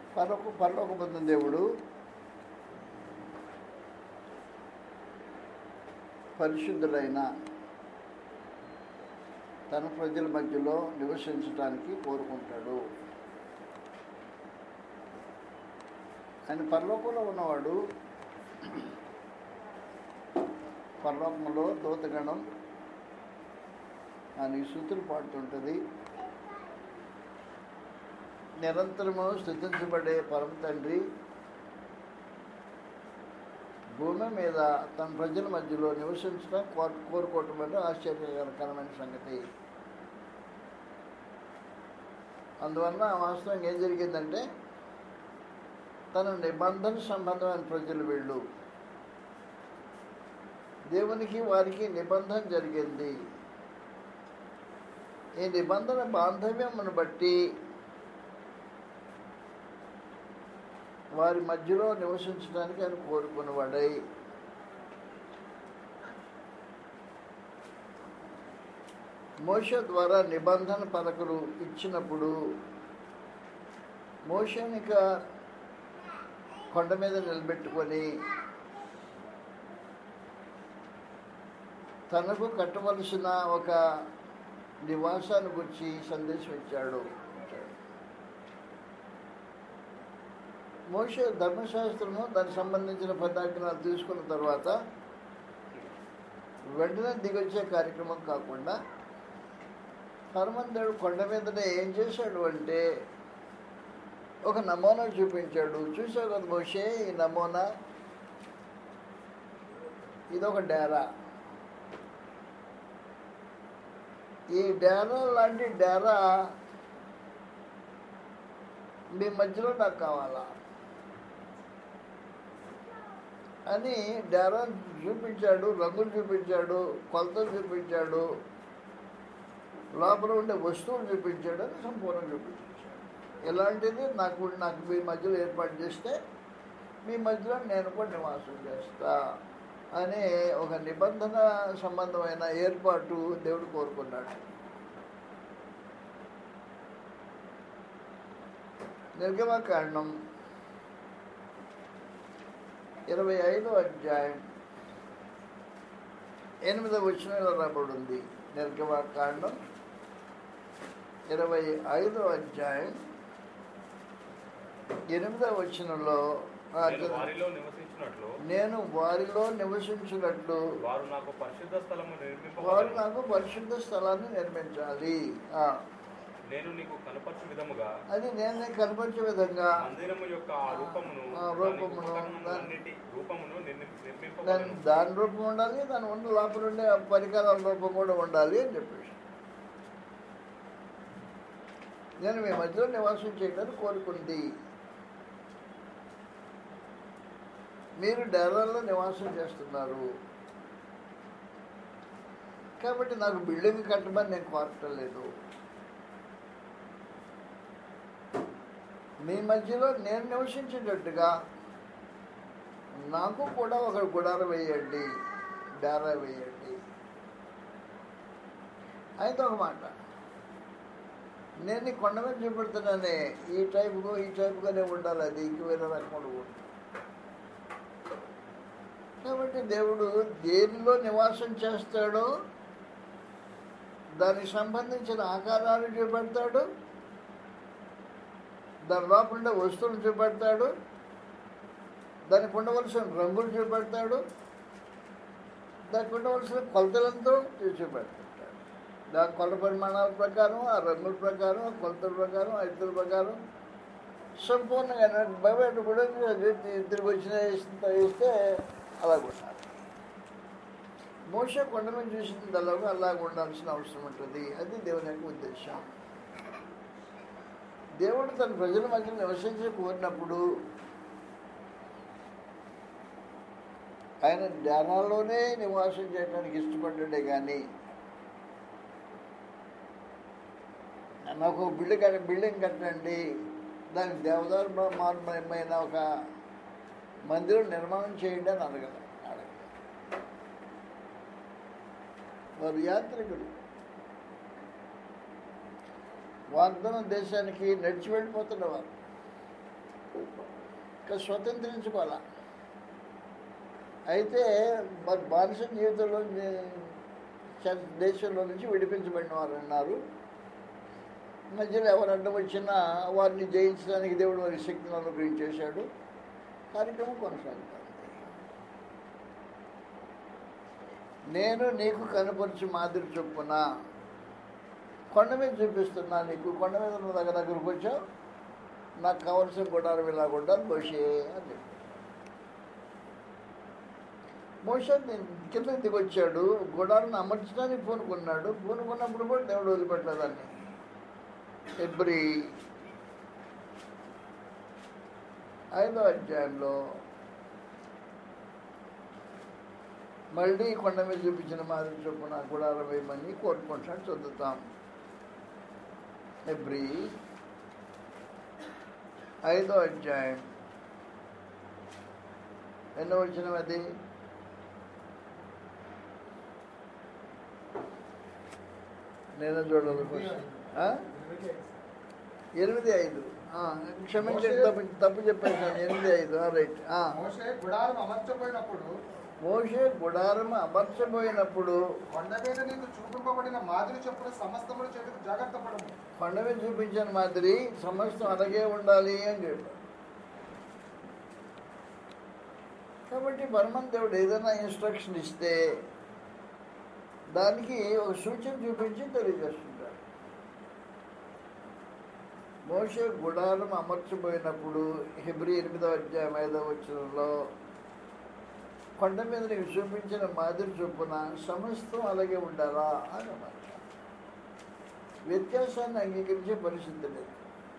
పరలోక పరలోక పొందిన దేవుడు పరిశుద్ధుడైన తన ప్రజల మధ్యలో నివసించడానికి కోరుకుంటాడు ఆయన పరలోకంలో ఉన్నవాడు పరలోకంలో దూతగణం ఆయన శృతులు పాడుతుంటుంది నిరంతరము స్థుతించబడే పరమ తండ్రి భూమి మీద తన ప్రజల మధ్యలో నివసించడం కోరు కోరుకోవటం అంటే ఆశ్చర్యకరమైన సంగతి అందువల్ల వాస్తవంగా ఏం జరిగిందంటే తన నిబంధన సంబంధమైన ప్రజలు వీళ్ళు దేవునికి వారికి నిబంధన జరిగింది ఈ నిబంధన బాంధవ్యమును బట్టి వారి మధ్యలో నివసించడానికి ఆయన కోరుకున్నవాడై మోష ద్వారా నిబంధన పలకలు ఇచ్చినప్పుడు మోషనిక కొండ మీద నిలబెట్టుకొని తనకు కట్టవలసిన ఒక నివాసాన్ని గురించి సందేశం ఇచ్చాడు మోష ధర్మశాస్త్రము దానికి సంబంధించిన పదార్థాలు తీసుకున్న తర్వాత వెంటనే దిగొచ్చే కార్యక్రమం కాకుండా హనుమంతుడు కొండ మీదనే ఏం చేశాడు అంటే ఒక నమూనా చూపించాడు చూసావు కదా మోషే ఈ నమూనా ఇదొక డేరా ఈ డేరా లాంటి డేరా మీ మధ్యలో నాకు కావాలా అని డేరా చూపించాడు రంగులు చూపించాడు కొలతలు చూపించాడు లోపల ఉండే వస్తువులు చూపించాడు అని సంపూర్ణం చూపించాడు ఇలాంటిది నాకు నాకు మీ మధ్యలో ఏర్పాటు చేస్తే మీ మధ్యలో నేను కూడా నివాసం చేస్తా అనే ఒక నిబంధన సంబంధమైన ఏర్పాటు దేవుడు కోరుకున్నాడు నిర్గమకాండం ఇరవై ఐదో అధ్యాయం ఎనిమిదవ వచనంలో రాబడి ఉంది నిర్గమకాండం ఇరవై ఐదో అధ్యాయం ఎనిమిదవ వచనంలో ఆ, నేను వారిలో నివసించినట్లు నేను వారిలో నివసించినట్లు వారు నాకు పరిశుద్ధ స్థలము వారు నిర్మింపబడను నాకు పరిశుద్ధ స్థలాన్ని నిర్మించాలి ఆ, నేను నీకు కనపరచు విధముగా అది నేను నీకు కనపరిచే విధంగా మందిరము యొక్క ఆ రూపమును ఆ దాని రూపమును, ఉపకరణములన్నిటి రూపమును నిర్మి- దాని నిర్మింపబడను దాని రూపం ఉండాలి దాని ఉన్న లోపల ఉండే ఆ పరికరాల రూపం కూడా ఉండాలి అని చెప్పేసి నేను మీ మధ్యలో నివాసం చేయడానికి కోరుకుంది మీరు డేరాల్లో నివాసం చేస్తున్నారు కాబట్టి నాకు బిల్డింగ్ కట్టమని నేను కోరటం లేదు మీ మధ్యలో నేను నివసించేటట్టుగా నాకు కూడా ఒక గుడారం వేయండి డేరా వేయండి అయితే ఒక మాట నేను ఈ కొండ మీద చూపెడుతున్నానే ఈ టైపుగా ఈ టైపుగానే ఉండాలి అది ఇంక వేరే రకంగా ఉంటుంది కాబట్టి దేవుడు దేనిలో నివాసం చేస్తాడో దానికి సంబంధించిన ఆకారాలు చూపెడతాడు దాని లోపల ఉండే వస్తువులు చూపెడతాడు దానికి ఉండవలసిన రంగులు చూపెడతాడు దానికి ఉండవలసిన కొలతలతో చూపెడతాడు దాని కొలత పరిమాణాల ప్రకారం ఆ రంగుల ప్రకారం ఆ కొలతల ప్రకారం ఆ ఇద్దరు ప్రకారం సంపూర్ణంగా బయట కూడా ఇద్దరికి వచ్చిన ఇస్తే- ఇస్తే అలాగ ఉండాలి మోస కొండ మీద చూసిన అలాగ అలాగ ఉండాల్సిన అవసరం ఉంటుంది అది దేవుని యొక్క ఉద్దేశం దేవుడు తన ప్రజల మధ్య నివసించి కోరినప్పుడు ఆయన ధ్యానాల్లోనే నివాసం చేయడానికి ఇష్టపడ్డాడే కానీ నాకు ఒక బిల్డింగ్ కట్ట బిల్డింగ్ కట్టండి దానికి దేవదారు మార్మమైన ఒక మందిరం నిర్మాణం చేయండి అని అడగల అడగల వారు యాత్రికులు వాగ్దాన దేశానికి నడిచి వెళ్ళిపోతున్నవారు ఇంకా స్వతంత్రించుకోవాలా అయితే మరి బానిస జీవితంలో చ- దేశంలో నుంచి విడిపించబడిన వారు ఉన్నారు మధ్యలో ఎవరు అడ్డం వచ్చినా వారిని జయించడానికి దేవుడు వారి శక్తిని అనుగ్రహించేశాడు కార్యక్రమం కొనసాగుతుంది నేను నీకు కనపరిచి మాదిరి చొప్పున కొండ మీద చూపిస్తున్నా నీకు కొండ మీద నువ్వు దగ్గర దగ్గరకు వచ్చావు నాకు కావలసిన గుడారం ఇలా కూడా మోషే అని చెప్పి మోషే కింద దిగి వచ్చాడు గుడాలను అమర్చడానికి పూనుకున్నాడు పూనుకున్నప్పుడు కూడా దేవుడు వదిలిపెట్టలేదాన్ని ఎబ్రి ఐదో అధ్యాయంలో మళ్ళీ కొండ మీద చూపించిన మాదిరి చొప్పున గుడారం వేయమని కోరుకుంటాడు చదువుతాం ఎబ్రి ఐదో అధ్యాయం ఎన్నో వచ్చిన అది నేను చూడాలి first. ఆ? ఎనిమిది ఐదు ఆ, క్షమించండి తప్పు తప్పు చెప్పాను ఎనిమిది ఐదు రైట్ మోషే గుడారం అమర్చబోయినప్పుడు మోషే గుడారం అమర్చబోయినప్పుడు కొండ మీద నీకు చూపింపబడిన మాదిరి చెప్పున సమస్తములు చెట్టుకు జాగ్రత్త పడము కొండ మీద చూపించిన మాదిరి సమస్తం అలాగే ఉండాలి అని చెప్పాడు కాబట్టి బర్మన్ దేవుడు ఏదైనా ఇన్స్ట్రక్షన్ ఇస్తే దానికి ఒక సూచన చూపించి తెలియజేస్తుంటాడు మోషే గుడారం అమర్చబోయినప్పుడు హెబ్రి ఎనిమిదవ అధ్యాయం ఐదవ వచనంలో కొండ మీద నీకు చూపించిన మాదిరి చొప్పున సమస్తం అలాగే ఉండాలా అని అన్నమాట వ్యత్యాసాన్ని అంగీకరించే పరిస్థితి లేదు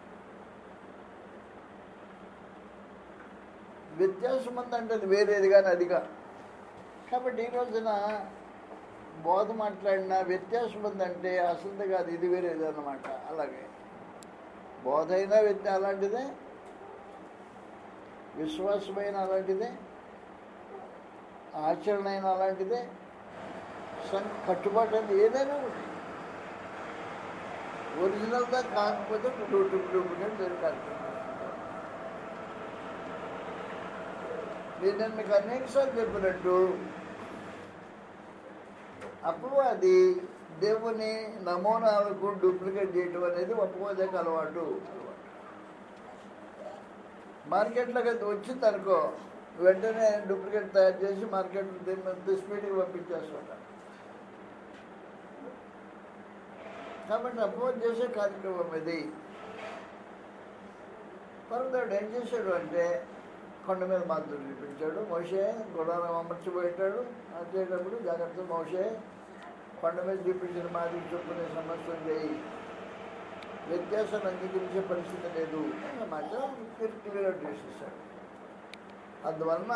వ్యత్యాసం ఉందంటే అది వేరేది కానీ అదిగా కాబట్టి ఈ రోజున బోధ మాట్లాడిన వ్యత్యాసం ఉందంటే అసలు కాదు ఇది వేరేది అన్నమాట అలాగే బోధ అయినా వ్యత్య అలాంటిదే విశ్వాసమైన అలాంటిదే ఆచరణ అయినా అలాంటిదే సం- కట్టుబాటు అనేది ఏదైనా ఒకటి ఒరిజినల్గా కాకపోతే డూప్లికేట్ డూప్లికేట్ దొరికారు నేను నేను మీకు అనేకసార్లు చెప్పినట్టు అపవాది దేవుని నమూనాలకు డూప్లికేట్ చేయటం అనేది అపవాదకు అలవాటు మార్కెట్లోకి అది వచ్చింది అనుకో వెంటనే డూప్లికేట్ తయారు చేసి మార్కెట్ స్పీడ్కి పంపించేస్తుంటారు కాబట్టి అపోజ్ చేసే కార్యక్రమం ఇది పరమదేవుడు ఏం చేశాడు అంటే కొండ మీద మాత్రం చూపించాడు మోషే గుడారం అమర్చిపోయేటాడు వచ్చేటప్పుడు జాగ్రత్త మోషే కొండ మీద చూపించిన మాదిరి చొప్పున సమస్య చేయి వ్యత్యాసాన్ని అంగీకరించే పరిస్థితి లేదు అన్నమాట క్లియర్ చేసేసాడు అందువలన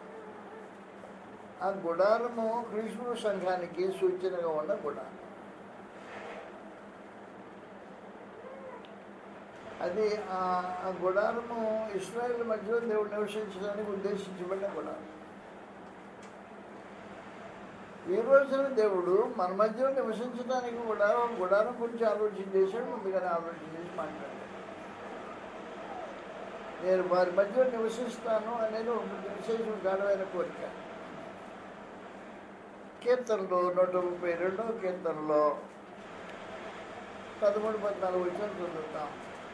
ఆ గుడారము కృష్ణుడు సంఘానికి సూచనగా ఉన్న గుడారం అది ఆ ఆ గుడారము ఇస్రాయేల్ మధ్యలో దేవుడు నివసించడానికి ఉద్దేశించబడిన గుడారం ఈ రోజున దేవుడు మన మధ్యలో నివసించడానికి కూడా ఒక గుడారం గురించి ఆలోచన చేశాడు ముందుగానే ఆలోచన చేసి మాట్లాడాడు నేను వారి మధ్యలో నివసిస్తాను అనేది ఒక విశేషం గాఢమైన కోరిక కీర్తనలో నూట ముప్పై రెండవ కీర్తనలో పదమూడు పద్నాలుగు వచ్చిన చదువుతాం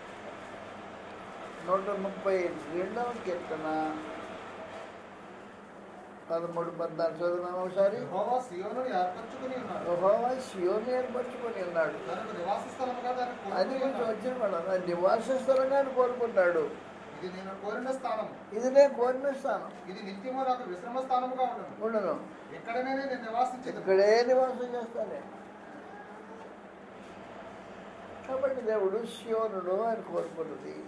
నూట ముప్పై రెండవ కీర్తన పదమూడు పద్నాలుగు చదువున్నాను ఒకసారి యెహోవా సియోనును ఏర్పరచుకుని ఉన్నాడు యెహోవా సియోని ఏర్పరచుకొని ఉన్నాడు తనకు నివాస స్థలముగా దాన్ని అది కోరుకుని కొంచెం ఉన్నాడు. వచ్చిన వాడు నివాస స్థలంగా ఆయన కోరుకుంటాడు ఇది నేను కోరిన స్థానం ఇది నేను కోరిన స్థానం ఇది నిత్యము నాకు విశ్రమ స్థానముగా ఉండను ఉండను ఇక్కడనే నేను నివాసించదు ఇక్కడే నివాసం చేస్తానే కాబట్టి దేవుడు సియోనుడు ఆయన కోరుకున్నది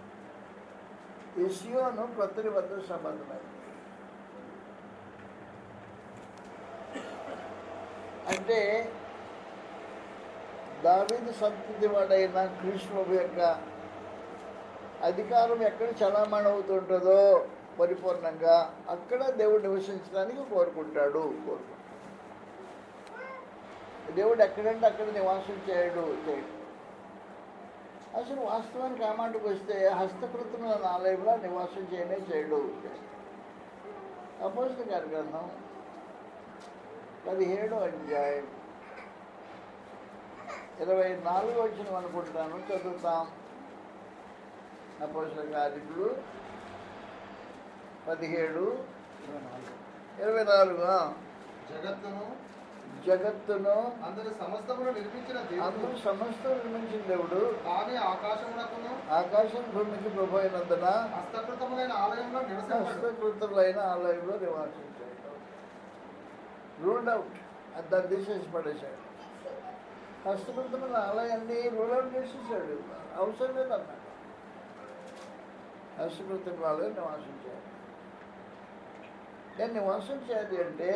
ఈ సియోను కొత్త నిబంధన సంబంధమైనది అంటే దావీదు సంతతి వాడైన కృష్ణ యొక్క అధికారం ఎక్కడ చలామణి అవుతుంటుందో పరిపూర్ణంగా అక్కడ దేవుడు నివసించడానికి కోరుకుంటాడు కోరుకుంటాడు దేవుడు ఎక్కడంటే అక్కడ నివాసం చేయడు చేయడు అసలు వాస్తవానికి ఆ మాటకు వస్తే హస్తకృతముల ఆలయంలో నివాసం చేయనే చేయడు అపోజిట్ గారి గ్రంథం పదిహేడు అధ్యాయం ఇరవై నాలుగు వచ్చిన అనుకుంటాను చదువుతాం అపోజిట్ కార్యకులు పదిహేడు ఇరవై నాలుగు ఆ. జగత్తును జగత్తును అందరి సమస్తమును నిర్మించిన అందరూ దేవుడు సమస్తం నిర్మించిన దేవుడు తానే ఆకాశమునకును ఆకాశం భూమికి ప్రభు అయినందున హస్తకృతములైన ఆలయంలో నివసించడు హస్తకృతులైన ఆలయంలో నివాసించాడు రూల్డ్ అవుట్ అది దాన్ని తీసేసి పడేశాడు హస్తకృతమైన ఆలయాన్ని రూల్ అవుట్ చేసేసాడు అవసరం లేదన్నాడు హస్తకృతం ఆలయం నివాసించాడు నేను నివాసం చేయాలి అంటే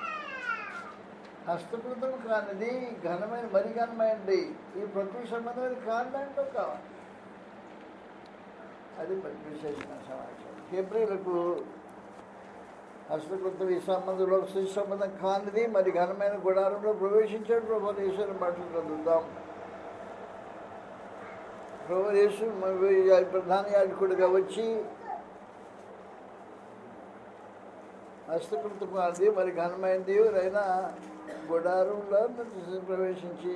హస్తకృతం కానిది ఘనమైన మరి ఘనమైనది ఈ ప్రకృతి సంబంధమైన కాని దాంట్లో కావాలి అది విశేషమైన సమాచారం హెబ్రిలకు హస్తకృతం ఈ సంబంధంలో శిశు సంబంధం కానిది మరి ఘనమైన గుడారంలో ప్రవేశించాడు ప్రభు ఈశ్వరు మాటలు చదువుతాం ప్రభు యేసు మ- ప్రధాన యాజకుడిగా వచ్చి హస్తకృతం కానిది మరి ఘనమైనది అయినా గుడారంలో ప్రవేశించి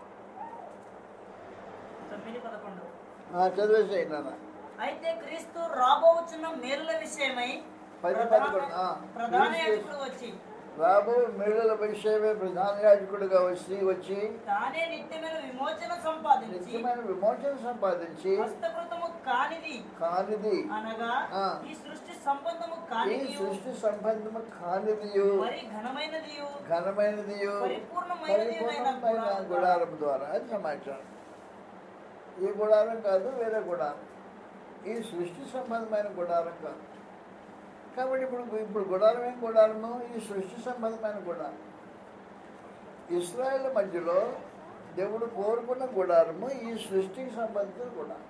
తొమ్మిది పదకొండు ఆ, చదివేసాయి నాన్న అయితే క్రీస్తు రాబోచున్న మేలుల విషయమై పది ప్రధాన- పదకొండు, ఆ. ప్రధాన క్రీస్తు- యాజకుడు వచ్చి రాబో మేడల విషయమే ప్రధాన యాజకుడిగా వచ్చి వచ్చి తానే నిత్యమైన విమోచన సంపాదించి నిత్యమైన విమోచన సంపాదించి హస్తకృతము కానిది కానిది అనగా ఆ. ఈ సృష్టి సంబంధము ఈ కానిది సృష్టి సంబంధము కానిదియు మరి ఘనమైనదియు ఘనమైనదియు పరిపూర్ణమైనది అయిన పరిపూర్ణమైన గుడారం ద్వారా అది సమాచారం ఈ గుడారం కాదు వేరే గుడారం ఈ సృష్టి సంబంధమైన గుడారం కాదు కాబట్టి ఇప్పుడు ఇప్పుడు గుడారం ఏం గుడారము ఈ సృష్టి సంబంధమైన గుడారం ఇస్రాయేల్ మధ్యలో దేవుడు కోరుకున్న గుడారము ఈ సృష్టికి సంబంధించిన గుడారం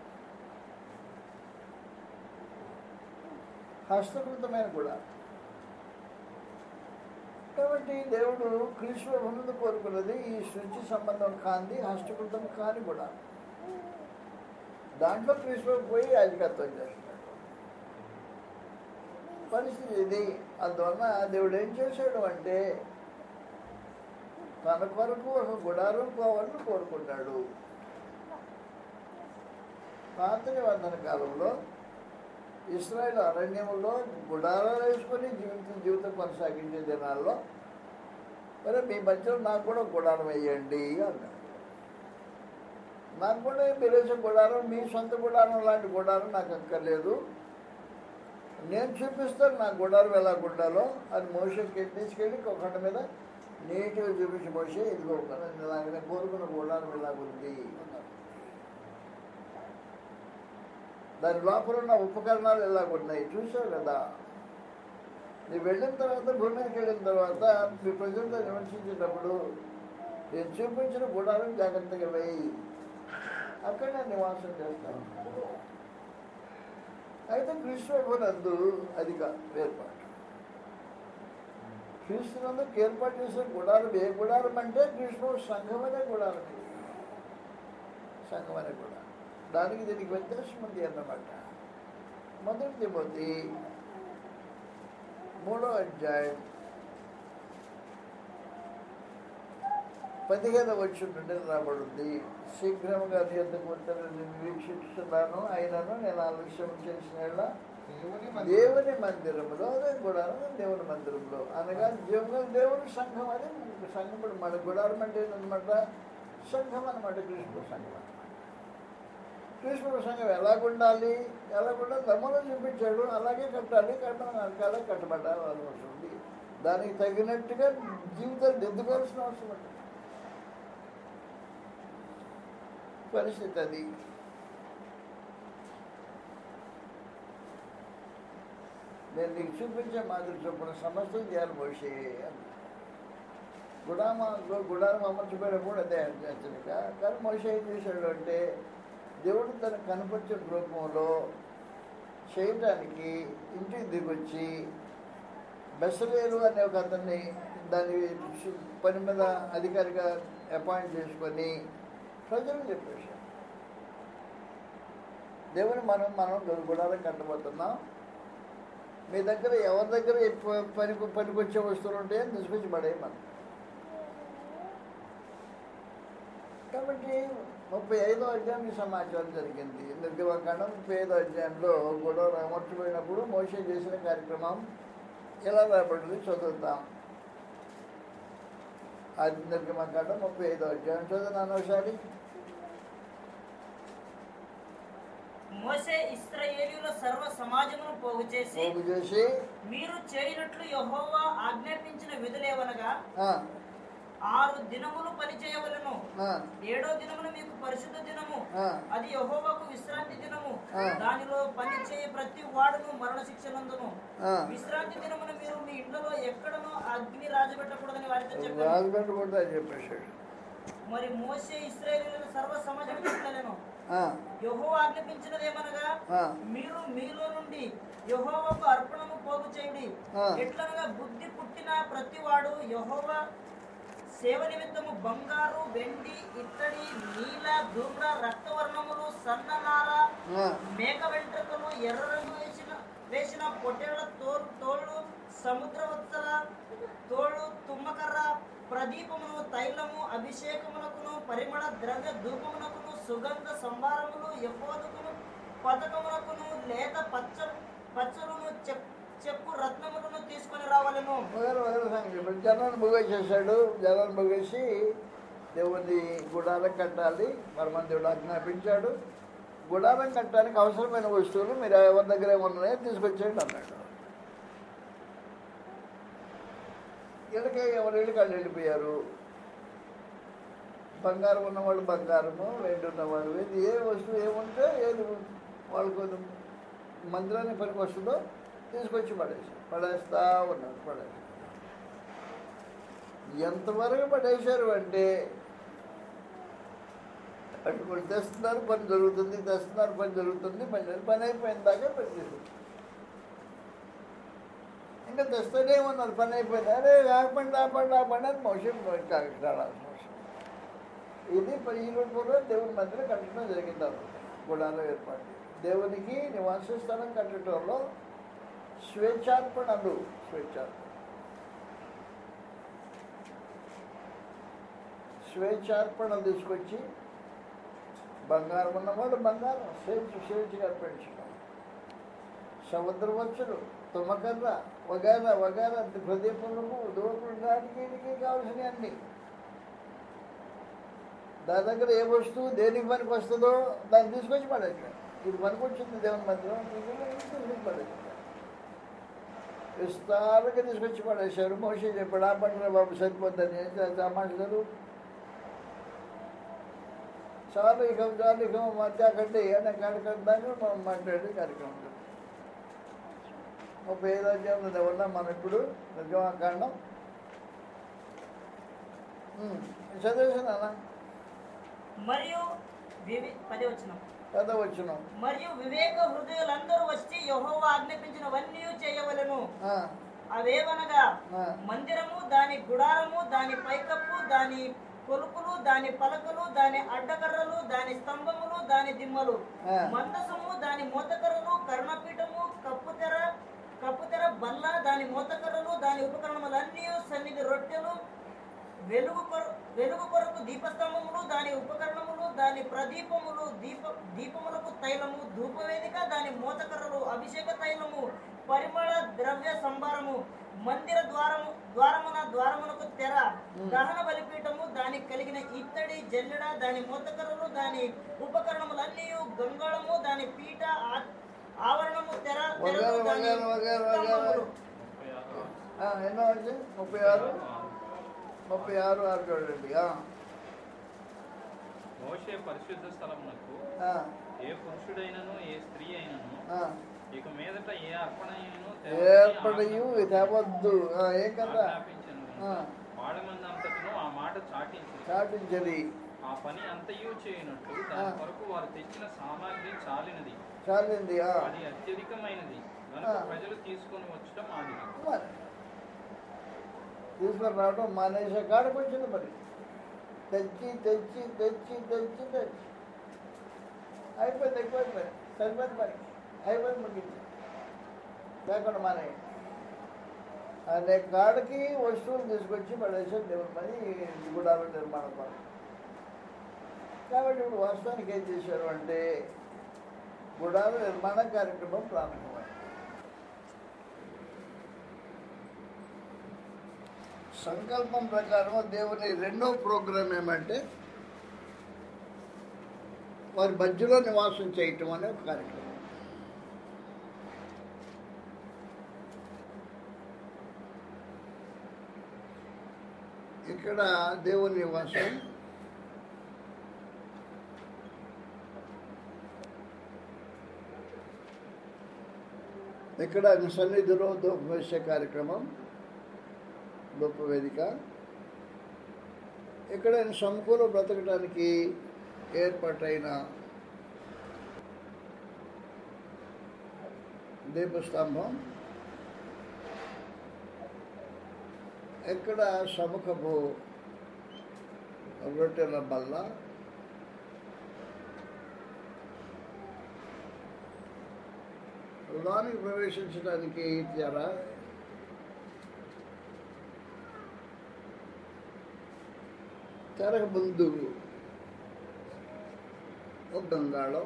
హస్తకృతమైన గుడారం కాబట్టి దేవుడు క్రీస్తు ఉన్నది కోరుకున్నది ఈ సృష్టి సంబంధం కాంది హస్తకృతం కాని కూడా దాంట్లో క్రీస్తు పోయి యాజకత్వం చేస్తాడు పరిస్థితి ఇది అందువలన దేవుడు ఏం చేశాడు అంటే తన కొరకు ఒక గుడారం పోవాలని కోరుకున్నాడు పాత నిబంధన కాలంలో ఇస్రాయేల్ అరణ్యములో గుడారాలు వేసుకొని జీవితం జీవితం కొనసాగించే దినాల్లో మరి మీ మధ్యలో నాకు కూడా ఒక గుడారం వేయండి అన్నాడు నాకు కూడా మీరు వేసే గుడారం మీ సొంత గుడారం లాంటి గుడారం నాకు అక్కర్లేదు నేను చూపిస్తాను నా గుడారం ఎలా ఉండాలో అది మోసకి తీసుకెళ్ళి ఒకటి మీద నీట్గా చూపించి మోసే ఇదిగో ఇలాగనే కోరుకున్న గుడారం ఇలాగుంది అన్నారు దాని లోపల ఉన్న ఉపకరణాలు ఎలాగున్నాయి చూసావు కదా నువ్వు వెళ్ళిన తర్వాత భూమి మీదకి వెళ్ళిన తర్వాత మీ ప్రజలతో నివసించేటప్పుడు నేను చూపించిన గుడారం జాగ్రత్తగా వేయి అక్కడ నేను నివాసం చేస్తాను అయితే క్రీస్తునందు అదిగా ఏర్పాటు క్రీస్తునందుకు ఏర్పాటు చేసిన గుడారం ఏ గుడారం అంటే క్రీస్తు సంఘం అనే గుడారం ఇది సంఘం అనే గుడారం దానికి దీనికి వ్యత్యాసం ఉంది అన్నమాట మొదటి తిమోతి మూడో అధ్యాయం పదిహేను వచ్చి నుండి రాబడింది శీఘ్రముగా నీ యొద్దకు వచ్చానని నిరీక్షిస్తున్నాను అయినను నేను ఆలస్యం చేసిన యెడల దేవుని మందిరం. దేవుని మందిరంలో అదే గుడారం దేవుని మందిరంలో అనగా జీవంలో దేవుని సంఘం అని సంఘం ఇప్పుడు మన గుడారం అంటే ఏంటన్నమాట సంఘం అనమాట కృష్ణుడు సంఘం అనమాట కృష్ణుడు సంఘం ఎలాగుండాలి ఎలాగుండాలి దమ్మలో చూపించాడు అలాగే కట్టాలి కట్టడం వెనకాల కట్టబడ్డాలి అవసరం ఉంది దానికి తగినట్టుగా జీవితాలు దిద్దుకోవాల్సిన అవసరం ఉంది పరిస్థితి అది నేను నీకు చూపించే మాదిరి చొప్పున సమస్తం చేయాలి మోసే గుడామ గుడారం అమర్చిపోయినప్పుడు అదే హెచ్చరిక కానీ మోసే ఏం చేశాడు అంటే దేవుడు తన కనపరిచిన రూపంలో చేయటానికి ఇంటికి దిగొచ్చి బెసలేరు అనే ఒక అతన్ని దాని సు- పని మీద అధికారిగా అపాయింట్ చేసుకొని ప్రజలు చెప్పేశాడు దేవుని మనం మనం గుడాలకు కట్టబోతున్నాం మీ దగ్గర ఎవరి దగ్గర ఎక్కువ పని పనికొచ్చే వస్తువులు ఉంటాయని తీసుకొచ్చి పడే మనం కాబట్టి ముప్పై ఐదో అధ్యాయం ఈ సమాచారం జరిగింది నిర్గమకాండం ముప్పై ఐదో అధ్యాయంలో గొడవ అమర్చిపోయినప్పుడు మోసే చేసిన కార్యక్రమం ఎలా రాబడింది చదువుతాం అది నిర్గమకాండం ముప్పై ఐదో అధ్యాయం చదువుతాను ఒకసారి మోసే ఇస్రాయేలీయుల సర్వ సమాజమును పోగు చేసి పోగు చేసి మీరు చేయనట్లు యెహోవా ఆజ్ఞాపించిన విధులేవనగా ఆ, ఆరు దినములు పని చేయవలను ఆ, ఏడో దినమున మీకు పరిశుద్ధ దినము ఆ, అది యెహోవాకు విశ్రాంతి దినము ఆ. దానిలో పని చేయ ప్రతి వాడును మరణ శిక్ష నందును ఆ. విశ్రాంతి దినమున మీరు మీ ఇండ్లలో ఎక్కడనో అగ్ని రాజబెట్టకూడదని వారితో చెప్పారు రాజుగడ్డ కూడా చెప్పేశాడు మరి మోసే ఇస్రాయేలీయుల సర్వ సమాజం చెప్పలేను ఆ, యహో ఆజ్ఞాపించినదేమనగా ఆ, మీరు మీలో నుండి యహోవాకు అర్పణము పోగు చేయుడి ఆ. ఎట్లనగా బుద్ధి పుట్టిన ప్రతివాడు యహోవా సేవ నిమిత్తము బంగారు వెండి ఇత్తడి నీల ధూమ్ర రక్తవర్ణములు సన్ననార ఆ, మేక వెంట్రుకలు ఎర్ర రంగు వేసిన వేసిన పొట్టేళ్ల తోలు తోళ్ళు సముద్రవత్సల తోళ్ళు తుమ్మకర్ర ప్రదీపమును తైలము అభిషేకమునకును పరిమళ ద్రవ్య ధూపమునకును సుగంధ సంభారములు ఎఫోదుకును పథకమునకును లేత పచ్చ పచ్చలను చెప్ చెప్పు రత్నములను తీసుకొని రావాలను వగరు వగరు సంగతి ఇప్పుడు జనాన్ని ముగేసేసాడు జనాన్ని ముగేసి దేవుని గుడారం కట్టాలి పరమంతుడు ఆజ్ఞాపించాడు గుడారం కట్టడానికి అవసరమైన వస్తువులు మీరు ఎవరి దగ్గర ఏమన్నాయో తీసుకొచ్చేయండి అన్నాడు వీళ్ళకి ఎవరి ఇళ్ళకి వాళ్ళు వెళ్ళిపోయారు బంగారం ఉన్నవాళ్ళు బంగారము వెండి ఉన్నవాళ్ళు వెండి ఏ వస్తువు ఏముంటే ఏది వాళ్ళకు మందిరానికి పనికి వస్తుందో తీసుకొచ్చి పడేసి పడేస్తా ఉన్నారు పడేసి ఎంతవరకు పడేశారు అంటే పట్టుకొని తెస్తున్నారు పని జరుగుతుంది తెస్తున్నారు పని జరుగుతుంది పని జరుగుతుంది. పని అయిపోయిన దాకా పని చేస్తుంది ఇంకా తెస్తూనే ఉన్నారు పని అయిపోయింది అరే ఆపండి ఆపండి ఆపండి అని మోసం కాడాల్సిన అవసరం ఇది పదిహేను పూర్వం దేవుని మందిరం కట్టడం జరిగింది అన్నమాట గుడాలో ఏర్పాటు దేవునికి నివాస స్థలం కట్టడంలో స్వేచ్ఛార్పణలు స్వేచ్ఛార్పణ స్వేచ్ఛార్పణలు తీసుకొచ్చి బంగారం ఉన్నవాడు బంగారం స్వేచ్ఛ స్వేచ్ఛగా అర్పించడం సముద్రవచ్చులు తుమ్మకర్ర వగార వగార ప్రదీపములకు దూపం దానికి దీనికి కావాల్సినవి అన్నీ దాని దగ్గర ఏ వస్తువు దేనికి పనికి వస్తుందో దాన్ని తీసుకొచ్చి పడేది ఇది పనికి వచ్చింది దేవుని మందిరం తీసుకొచ్చి పడేది విస్తారంగా తీసుకొచ్చి పడేశారు మోసే చెప్పాడు ఆ పండుగ బాబు సరిపోద్దని సామాన్యులు చాలు ఇక చాలు ఇక మధ్య కంటే ఏమైనా కార్యక్రమం మనం మాట్లాడే కార్యక్రమం జరుగుతుంది. ముప్పై ఐదు అధ్యాయంలో ఉన్నాం మనం ఇప్పుడు నిర్గమాకాండం చదివేసినా మరియు వివి పది వచ్చిన కథ వచ్చినాం మరియు వివేక హృదయులందరూ వచ్చి యెహోవా ఆజ్ఞాపించినవన్నీ చేయవలెను అవేవనగా ఆ. మందిరము దాని గుడారము దాని పైకప్పు దాని కొలుపులు దాని పలకలు దాని అడ్డకర్రలు దాని స్తంభములు దాని దిమ్మలు ఆ. మందసము దాని మూతకర్రలు కర్ణపీఠము కప్పుతెర కప్పుతెర బల్ల దాని మూతకర్రలు దాని ఉపకరణములన్నీ సన్నిధి రొట్టెలు వెలుగు కొర వెలుగు కొరకు దీపస్తంభములు దాని ఉపకరణములు దాని ప్రదీపములు దీప దీపములకు తైలము ధూపవేదిక దాని మూతకర్రలు అభిషేక తైలము పరిమళ ద్రవ్య సంభారము మందిర ద్వారము ద్వారమున ద్వారమునకు తెర దహన బలిపీఠము దానికి కలిగిన ఇత్తడి జల్లెడ దాని మూతకర్రలు దాని ఉపకరణములన్నీ గంగాళము దాని పీట ఆ- ఆవరణము తెర తెరలు, వగేర దాని వగేర వగేర వగేర స్తంభములు. ఎన్నో వచ్చి ముప్పై ఆరు ముప్పై ఆరు ఆరు చూడండి ఆ, మోషే పరిశుద్ధ స్థలమునకు ఆ, ఏ పురుషుడైనను ఏ స్త్రీ అయినను ఆ. ఇక మీదట ఏ అర్పణ అయినను ఏర్పడయు తేవద్దు ఆ, ఏ కదా ఆ. వాడమంది అంతటిను ఆ మాట చాటించి చాటించది ఆ పని అంతయు చేయనట్లు దాని ఆ. కొరకు వారు తెచ్చిన సామాగ్రి చాలినది చాలింది ఆ. అది అత్యధికమైనది కనుక ఆ. ప్రజలు తీసుకొని వచ్చటం ఆదిగా మరి తీసుకొని రావడం మానేసే కాడకు వచ్చింది మరి తెచ్చి తెచ్చి తెచ్చి తెచ్చి తెచ్చి అయిపోయింది ఎక్కువైపోయింది సరిపోయింది మరి అయిపోయింది ముగించి లేకుండా మానే అనే కాడికి వస్తువులు తీసుకొచ్చి పడేసారు దేవుని పని గుడాల నిర్మాణం పని కాబట్టి ఇప్పుడు వాస్తవానికి ఏం చేశారు అంటే గుడాల నిర్మాణ కార్యక్రమం ప్రారంభమైంది సంకల్పం ప్రకారం దేవుని రెండో ప్రోగ్రాం ఏమంటే వారి మధ్యలో నివాసం చేయటం అనే ఒక కార్యక్రమం ఇక్కడ దేవుని నివాసం ఇక్కడ ఆయన సన్నిధిలో ధూపం వేసే కార్యక్రమం ధూప వేదిక ఇక్కడ ఆయన సమకూల బ్రతకడానికి ఏర్పాటైన దీపస్తంభం ఎక్కడ సముఖపు రొట్టెల బల్ల లోనికి ప్రవేశించడానికి తెర తెరకు ముందు ఒక గంగాళం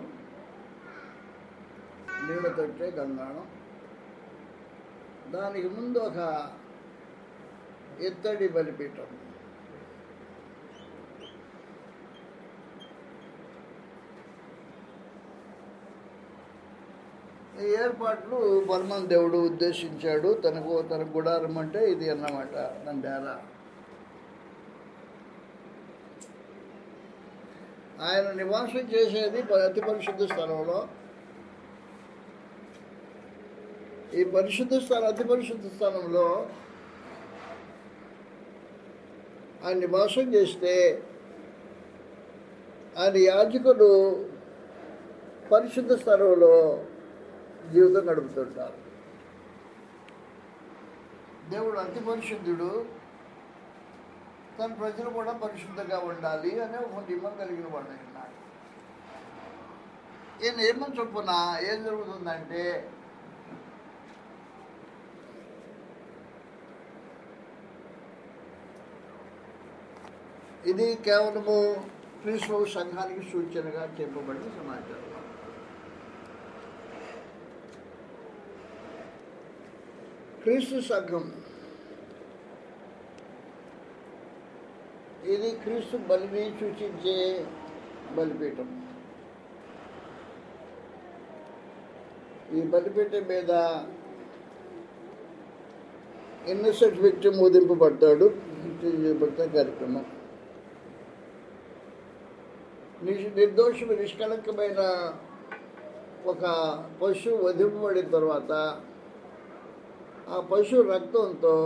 నీళ్ళ తొట్టే గంగాళం దానికి ముందు ఒక ఇత్తడి బలిపీఠం ఈ ఏర్పాట్లు బర్మన్ దేవుడు ఉద్దేశించాడు తనకు తన గుడారం అంటే ఇది అన్నమాట తన డేరా ఆయన నివాసం చేసేది ప- అతి పరిశుద్ధ స్థలంలో ఈ పరిశుద్ధ స్థలం అతి పరిశుద్ధ స్థలంలో ఆయన నివాసం చేస్తే ఆయన యాజకులు పరిశుద్ధ స్థలంలో జీవితం గడుపుతుంటారు దేవుడు అతి పరిశుద్ధుడు తన ప్రజలు కూడా పరిశుద్ధంగా ఉండాలి అనే ఒక నియమం కలిగిన వాడు ఉన్నాడు ఈ నియమం చొప్పున ఏం జరుగుతుందంటే ఇది కేవలము క్రీస్తు సంఘానికి సూచనగా చెప్పబడిన సమాచారం క్రీస్తు సంఘం ఇది క్రీస్తు బలిని సూచించే బలిపీఠం ఈ బలిపీఠం మీద ఇన్నసెంట్ వ్యక్తి మోదింపబడతాడు చేయబడతా కార్యక్రమం నిష్- నిర్దోషము నిష్కళంకమైన ఒక పశువు వధింపబడిన తర్వాత ఆ పశువు రక్తంతో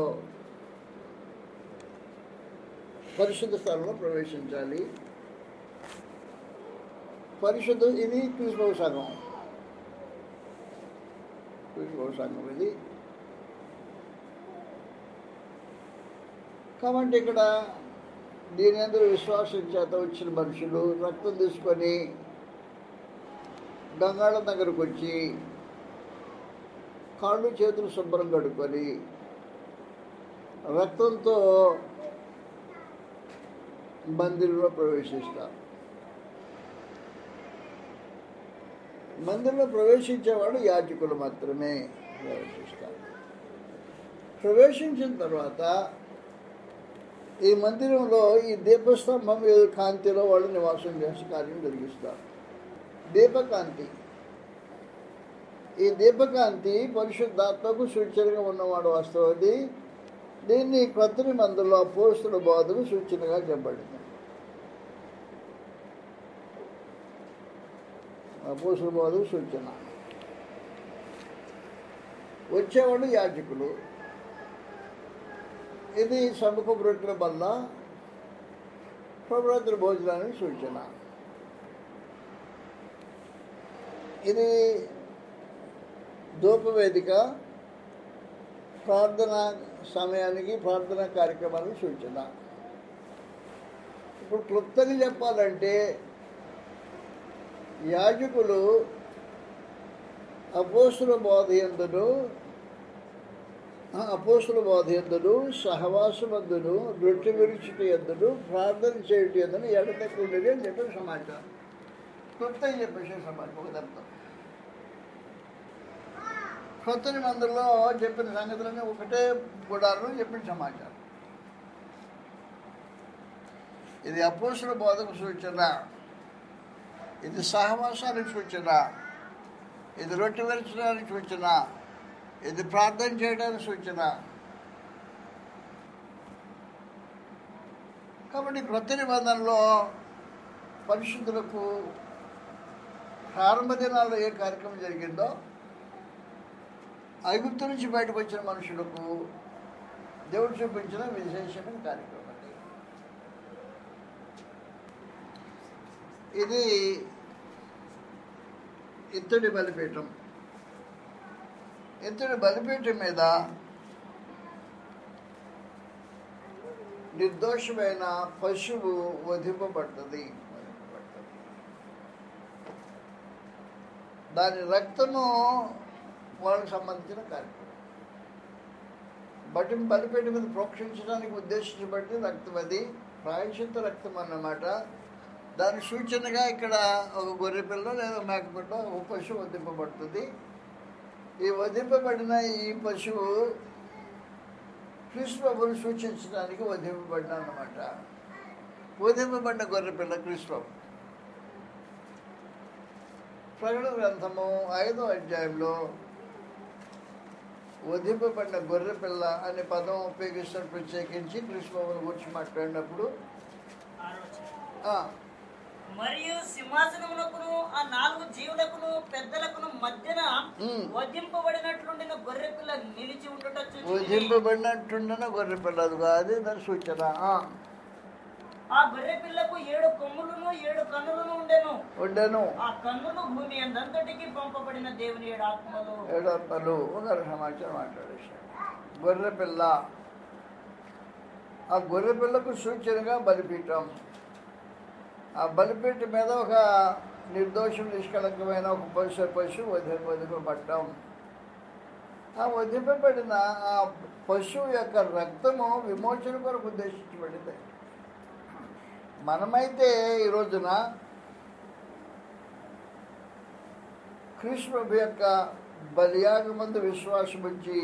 పరిశుద్ధ స్థలంలో ప్రవేశించాలి పరిశుద్ధ ఇది క్రీస్తు సంఘం క్రీస్తు సంఘం ఇది కాబట్టి ఇక్కడ దీని అందరూ విశ్వాసం చేత వచ్చిన మనుషులు రక్తం తీసుకొని గంగాళం దగ్గరకు వచ్చి కాళ్ళు చేతులు శుభ్రం కడుక్కొని రక్తంతో మందిరంలో ప్రవేశిస్తారు మందిరంలో ప్రవేశించేవాడు యాజకులు మాత్రమే ప్రవేశిస్తారు ప్రవేశించిన తర్వాత ఈ మందిరంలో ఈ దీపస్తంభం ఏదో కాంతిలో వాళ్ళు నివాసం చేసి కార్యం జరిగిస్తారు దీపకాంతి ఈ దీపకాంతి పరిశుద్ధాత్మకు సూచనగా ఉన్నవాడు వాస్తవది దీన్ని క్రొత్త మందులో అపోస్తుల బోధకు సూచనగా చెప్పబడింది అపోస్తుల బోధకు సూచన వచ్చేవాళ్ళు యాజకులు ఇది సముఖ రొట్టెల వల్ల ప్రభురాత్రి భోజనానికి సూచన ఇది ధూపవేదిక ప్రార్థన సమయానికి ప్రార్థన కార్యక్రమానికి సూచన ఇప్పుడు క్లుప్తంగా చెప్పాలంటే యాజకులు అపోసుల బోధ ఎందును అపోసుల బోధ ఎందును సహవాసమందును రొట్టె విరుచుట ఎందును ప్రార్థన చేయటం ఎందును ఎడతెక్కుండేది అని చెప్పిన సమాచారం క్లుప్తం చెప్పేసి సమాచారం ఒక దర్శనం కొత్త నిబంధనలో చెప్పిన సంగతులన్నీ ఒకటే గుడారంలో చెప్పిన సమాచారం ఇది అపోసుల బోధకు సూచన ఇది సహవాసానికి సూచన ఇది రొట్టె విరచడానికి సూచన ఇది ప్రార్థన చేయడానికి సూచన కాబట్టి క్రొత్త నిబంధనలో పరిశుద్ధులకు ప్రారంభ దినాల్లో ఏ కార్యక్రమం జరిగిందో ఐగుప్తు నుంచి బయటకు వచ్చిన మనుషులకు దేవుడు చూపించిన విశేషమైన కార్యక్రమం అది. ఇది ఇత్తడి బలిపీఠం ఇత్తడి బలిపీఠం మీద నిర్దోషమైన పశువు వధింపబడుతుంది వధింపబడుతుంది. దాని రక్తము వాళ్ళకి సంబంధించిన కార్యక్రమం బట్టి బలిపేట మీద ప్రోక్షించడానికి ఉద్దేశించబడి రక్తం అది ప్రాయశ్చిత్త రక్తం అన్నమాట దాని సూచనగా ఇక్కడ ఒక గొర్రె పిల్ల లేదా మేకపిల్ల ఒక పశువు వధింపబడుతుంది ఈ వధింపబడిన ఈ పశువు క్రీస్తు ప్రభువును సూచించడానికి వధింపబడిన అన్నమాట వధింపబడిన గొర్రె పిల్ల క్రీస్తు ప్రభు ప్రకటన గ్రంథము ఐదో అధ్యాయంలో వధింపబడిన గొర్రె పిల్ల అనే పదం ఉపయోగిస్తారు ప్రత్యేకించి కృష్ణబాబుని గురించి మాట్లాడినప్పుడు ఆ, మరియు సింహాసనమునకును ఆ నాలుగు జీవులకును పెద్దలకును మధ్యన ఉమ్. వధింపబడినట్లుండిన గొర్రె పిల్ల నిలిచి ఉండుట చూచి వధింపబడినట్టున్న గొర్రె పిల్ల అది కాదు దాని సూచన ఆ, ఆ గొర్రె పిల్లకు ఏడు కొమ్ములను ఏడు కన్నులను ఉండెను ఉండెను ఆ కన్నులు భూమి అందంతటికి పంపబడిన దేవుని ఏడు ఆత్మలు ఏడప్పలు ఒక సమాచారం మాట్లాడేశాడు గొర్రె పిల్ల ఆ గొర్రె పిల్లకు సూచనగా బలిపీఠం ఆ బలిపీఠం మీద ఒక నిర్దోషం నిష్కళంకమైన ఒక పశు పశువు వధి వధింపబడ్డం ఆ వధింపబడిన ఆ పశువు యొక్క రక్తము విమోచన కొరకు ఉద్దేశించబడింది మనమైతే ఈ రోజున కృష్ణ ప్రభు యొక్క బలియాగమందు విశ్వాసం ఉంచి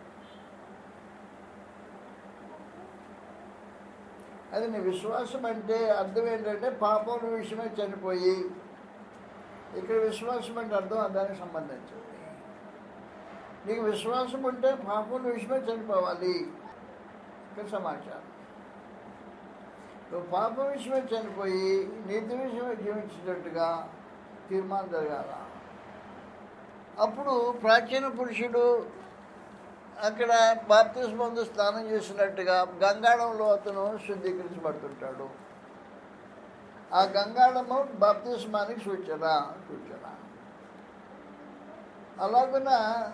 అది నీ విశ్వాసం అంటే అర్థం ఏంటంటే పాపం విషయమే చనిపోయి ఇక్కడ విశ్వాసం అంటే అర్థం దానికి సంబంధించింది నీకు విశ్వాసం ఉంటే పాపం విషయమే చనిపోవాలి ఇక్కడ సమాచారం నువ్వు పాప విషయమే చనిపోయి నీతి విషయమే జీవించినట్టుగా తీర్మానం జరగాల అప్పుడు ప్రాచీన పురుషుడు అక్కడ బాప్తిస్మ ముందు స్నానం చేసినట్టుగా గంగాళంలో అతను శుద్ధీకరించబడుతుంటాడు ఆ గంగాళము బాప్తిస్మానికి సూచన సూచన అలాగున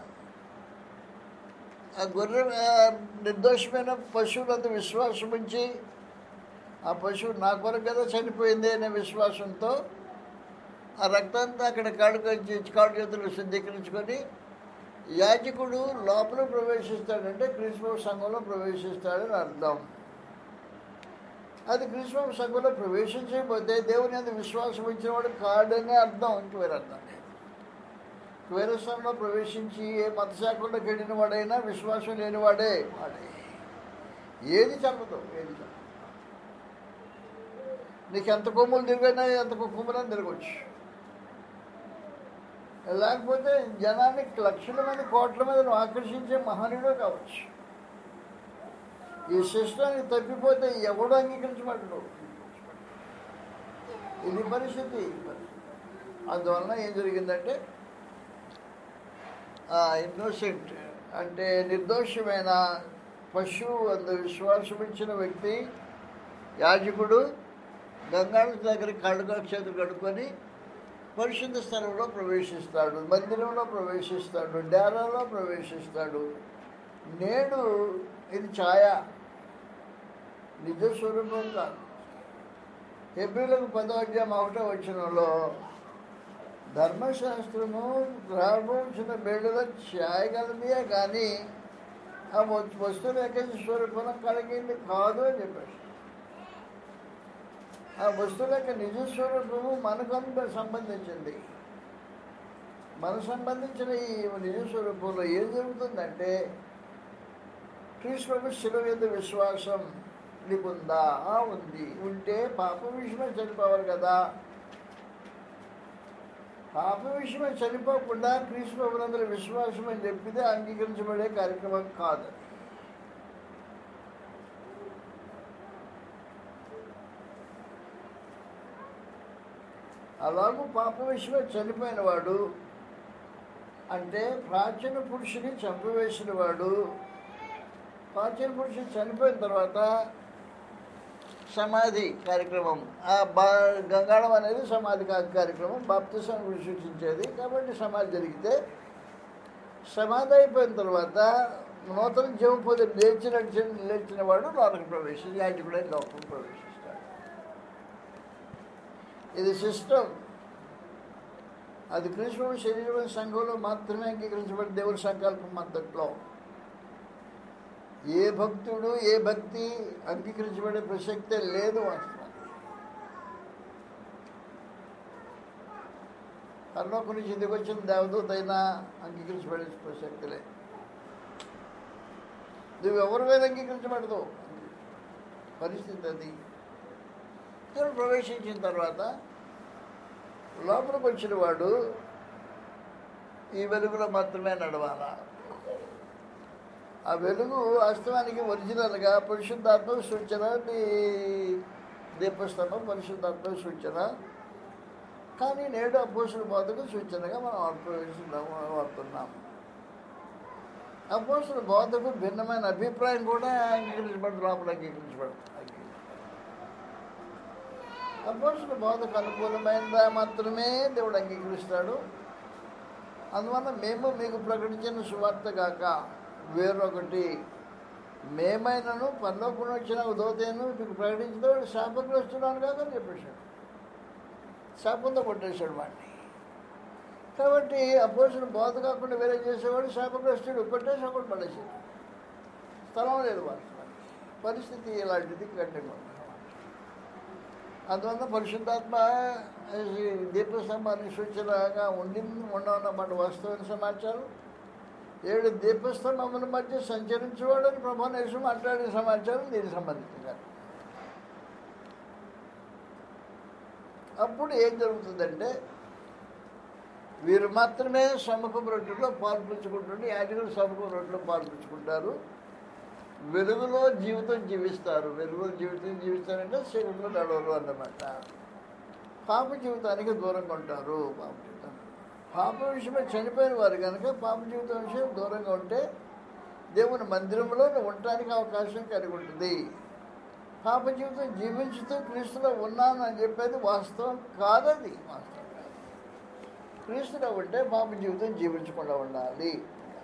ఆ గొర్రె ఆ నిర్దోషమైన పశువులంత విశ్వాసం ఉంచి ఆ పశువు నా కొరకు కదా చనిపోయింది అనే విశ్వాసంతో ఆ రక్తాంతా అక్కడ కాడు కాడు చేతులు శుద్ధీకరించుకొని యాజకుడు లోపల ప్రవేశిస్తాడంటే క్రీస్తు సంఘంలో ప్రవేశిస్తాడని అర్థం అది క్రీస్తు సంఘంలో ప్రవేశించకపోతే దేవుని అంత విశ్వాసం ఇచ్చినవాడు కాడనే అర్థం ఇంక వేరే అర్థం లేదు వేరే స్థానంలో ప్రవేశించి ఏ మతశాఖలోకి వెళ్ళిన వాడైనా విశ్వాసం లేనివాడే వాడే ఏది చెప్పదు ఏది చెప్పదు నీకు ఎంత కొమ్ములు తిరిగినా ఎంత కొమ్ములని తిరగవచ్చు లేకపోతే జనాన్ని లక్షల మంది కోట్ల మంది నువ్వు ఆకర్షించే మహనీయుడు కావచ్చు ఈ సిస్టాన్ని తప్పిపోతే ఎవడు అంగీకరించబడ్డు ఇది పరిస్థితి ఈ పరిస్థితి. అందువలన ఏం జరిగిందంటే ఇన్నోసెంట్ అంటే నిర్దోషమైన పశువు అందు విశ్వాసం ఇచ్చిన వ్యక్తి యాజకుడు గంగాళ దగ్గర కళ్ళు చేతులు కడుక్కొని పరిశుద్ధ స్థలంలో ప్రవేశిస్తాడు మందిరంలో ప్రవేశిస్తాడు డేరాలో ప్రవేశిస్తాడు నేడు ఇది ఛాయ నిజ స్వరూపం కాదు హెబ్రిలకు పదో అధ్యాయం ఒకటో వచ్చినలో ధర్మశాస్త్రము రాబోచిన బిడ్డలో చేయగలదే కానీ ఆ వస్తు- వస్తువుల యొక్క స్వరూపం కలిగింది కాదు అని చెప్పేసి ఆ వస్తువుల యొక్క నిజ స్వరూపము మనకు అంత సంబంధించింది మన సంబంధించిన ఈ నిజ స్వరూపంలో ఏం జరుగుతుందంటే క్రీస్తు శిలువ మీద విశ్వాసం నీకుందా ఆ, ఉంది ఉంటే పాప విషయమే చనిపోవాలి కదా పాప విషయమే చనిపోకుండా క్రీస్తు ప్రభునందరి విశ్వాసం అని చెప్పితే అంగీకరించబడే కార్యక్రమం కాదు అలాగూ పాప విషయమే చనిపోయిన వాడు అంటే ప్రాచీన పురుషుని చంపివేసిన వాడు ప్రాచీన పురుషుడు చనిపోయిన తర్వాత సమాధి కార్యక్రమం ఆ బా గంగాళం అనేది సమాధి కా- కార్యక్రమం బాప్తిసం గురించి సూచించేది కాబట్టి సమాధి జరిగితే సమాధి అయిపోయిన తర్వాత నూతన జీవం పొంది లేచి నడిచి లేచిన వాడు లోపలికి ప్రవేశించి యాజకుడే లోపలికి ప్రవేశిస్తాడు ఇది సిస్టమ్ అది కృష్ణుడు శరీరం సంఘంలో మాత్రమే అంగీకరించబడి దేవుడి సంకల్పం అంతట్లో ఏ భక్తుడు ఏ భక్తి అంగీకరించబడే ప్రసక్తే లేదు వాస్తవానికి పరలోకం నుంచి ఇందుకు వచ్చిన దేవదూత అయినా అంగీకరించబడే ప్రసక్తి లేదు నువ్వు ఎవరి మీద అంగీకరించబడదు పరిస్థితి అది ఇక్కడ ప్రవేశించిన తర్వాత లోపలికి వచ్చిన వాడు ఈ వెలుగులో మాత్రమే నడవాలా ఆ వెలుగు వాస్తవానికి ఒరిజినల్గా పరిశుద్ధాత్మ సూచన నీ- దీపస్తంభం పరిశుద్ధాత్మ సూచన కానీ నేడు అపోసుల బోధకు సూచనగా మనం అనుభవిస్తున్నాము వాడుతున్నాం అపోసుల బోధకు భిన్నమైన అభిప్రాయం కూడా అంగీకరించబడి లోపల అంగీకరించబడు అపోసుల బోధకు అనుకూలమైనదా మాత్రమే దేవుడు అంగీకరిస్తాడు అందువల్ల మేము మీకు ప్రకటించిన సువార్త కాక వేరొకటి మేమైనను పరలోకుండా వచ్చిన దోతను మీకు ప్రకటించిన వాడు శాపగ్రస్తున్నాను కాక అని చెప్పేశాడు శాపంతో కొట్టేశాడు వాడిని కాబట్టి అపోసిన బోధ కాకుండా వేరే చేసేవాడు శాపగ్రస్తుడు కొట్టేసి ఒకటి పడేసాడు స్థలం లేదు వాస్తవానికి పరిస్థితి ఇలాంటిది కంటిన్యూ అందువల్ల పరిశుద్ధాత్మ ఈ దీపస్తంభానికి సూచనగా ఉండి ఉండవన్నమాట వాస్తవమైన సమాచారం ఏడు దీపస్తంభముల మధ్య సంచరించేవాడని ప్రభానేశ్వ మాట్లాడిన సమాచారం దీనికి సంబంధించిన అప్పుడు ఏం జరుగుతుందంటే వీరు మాత్రమే సముఖం రొట్టెలో పాల్పంచుకుంటుంటే యాజకులు సముఖం రొట్టెలో పాల్పంచుకుంటారు వెలుగులో జీవితం జీవిస్తారు వెలుగులో జీవితం జీవిస్తారంటే శరీరంలో నడవరు అన్నమాట పాప జీవితానికి దూరంగా ఉంటారు పాప జీవితం పాప విషయమై చనిపోయిన వారు కనుక పాప జీవితం విషయం దూరంగా ఉంటే దేవుని మందిరంలో ఉండటానికి అవకాశం కలిగి ఉంటుంది పాప జీవితం జీవించుతూ క్రీస్తులో ఉన్నాను అని చెప్పేది వాస్తవం కాదది వాస్తవం కాదు క్రీస్తులో ఉంటే పాప జీవితం జీవించకుండా ఉండాలి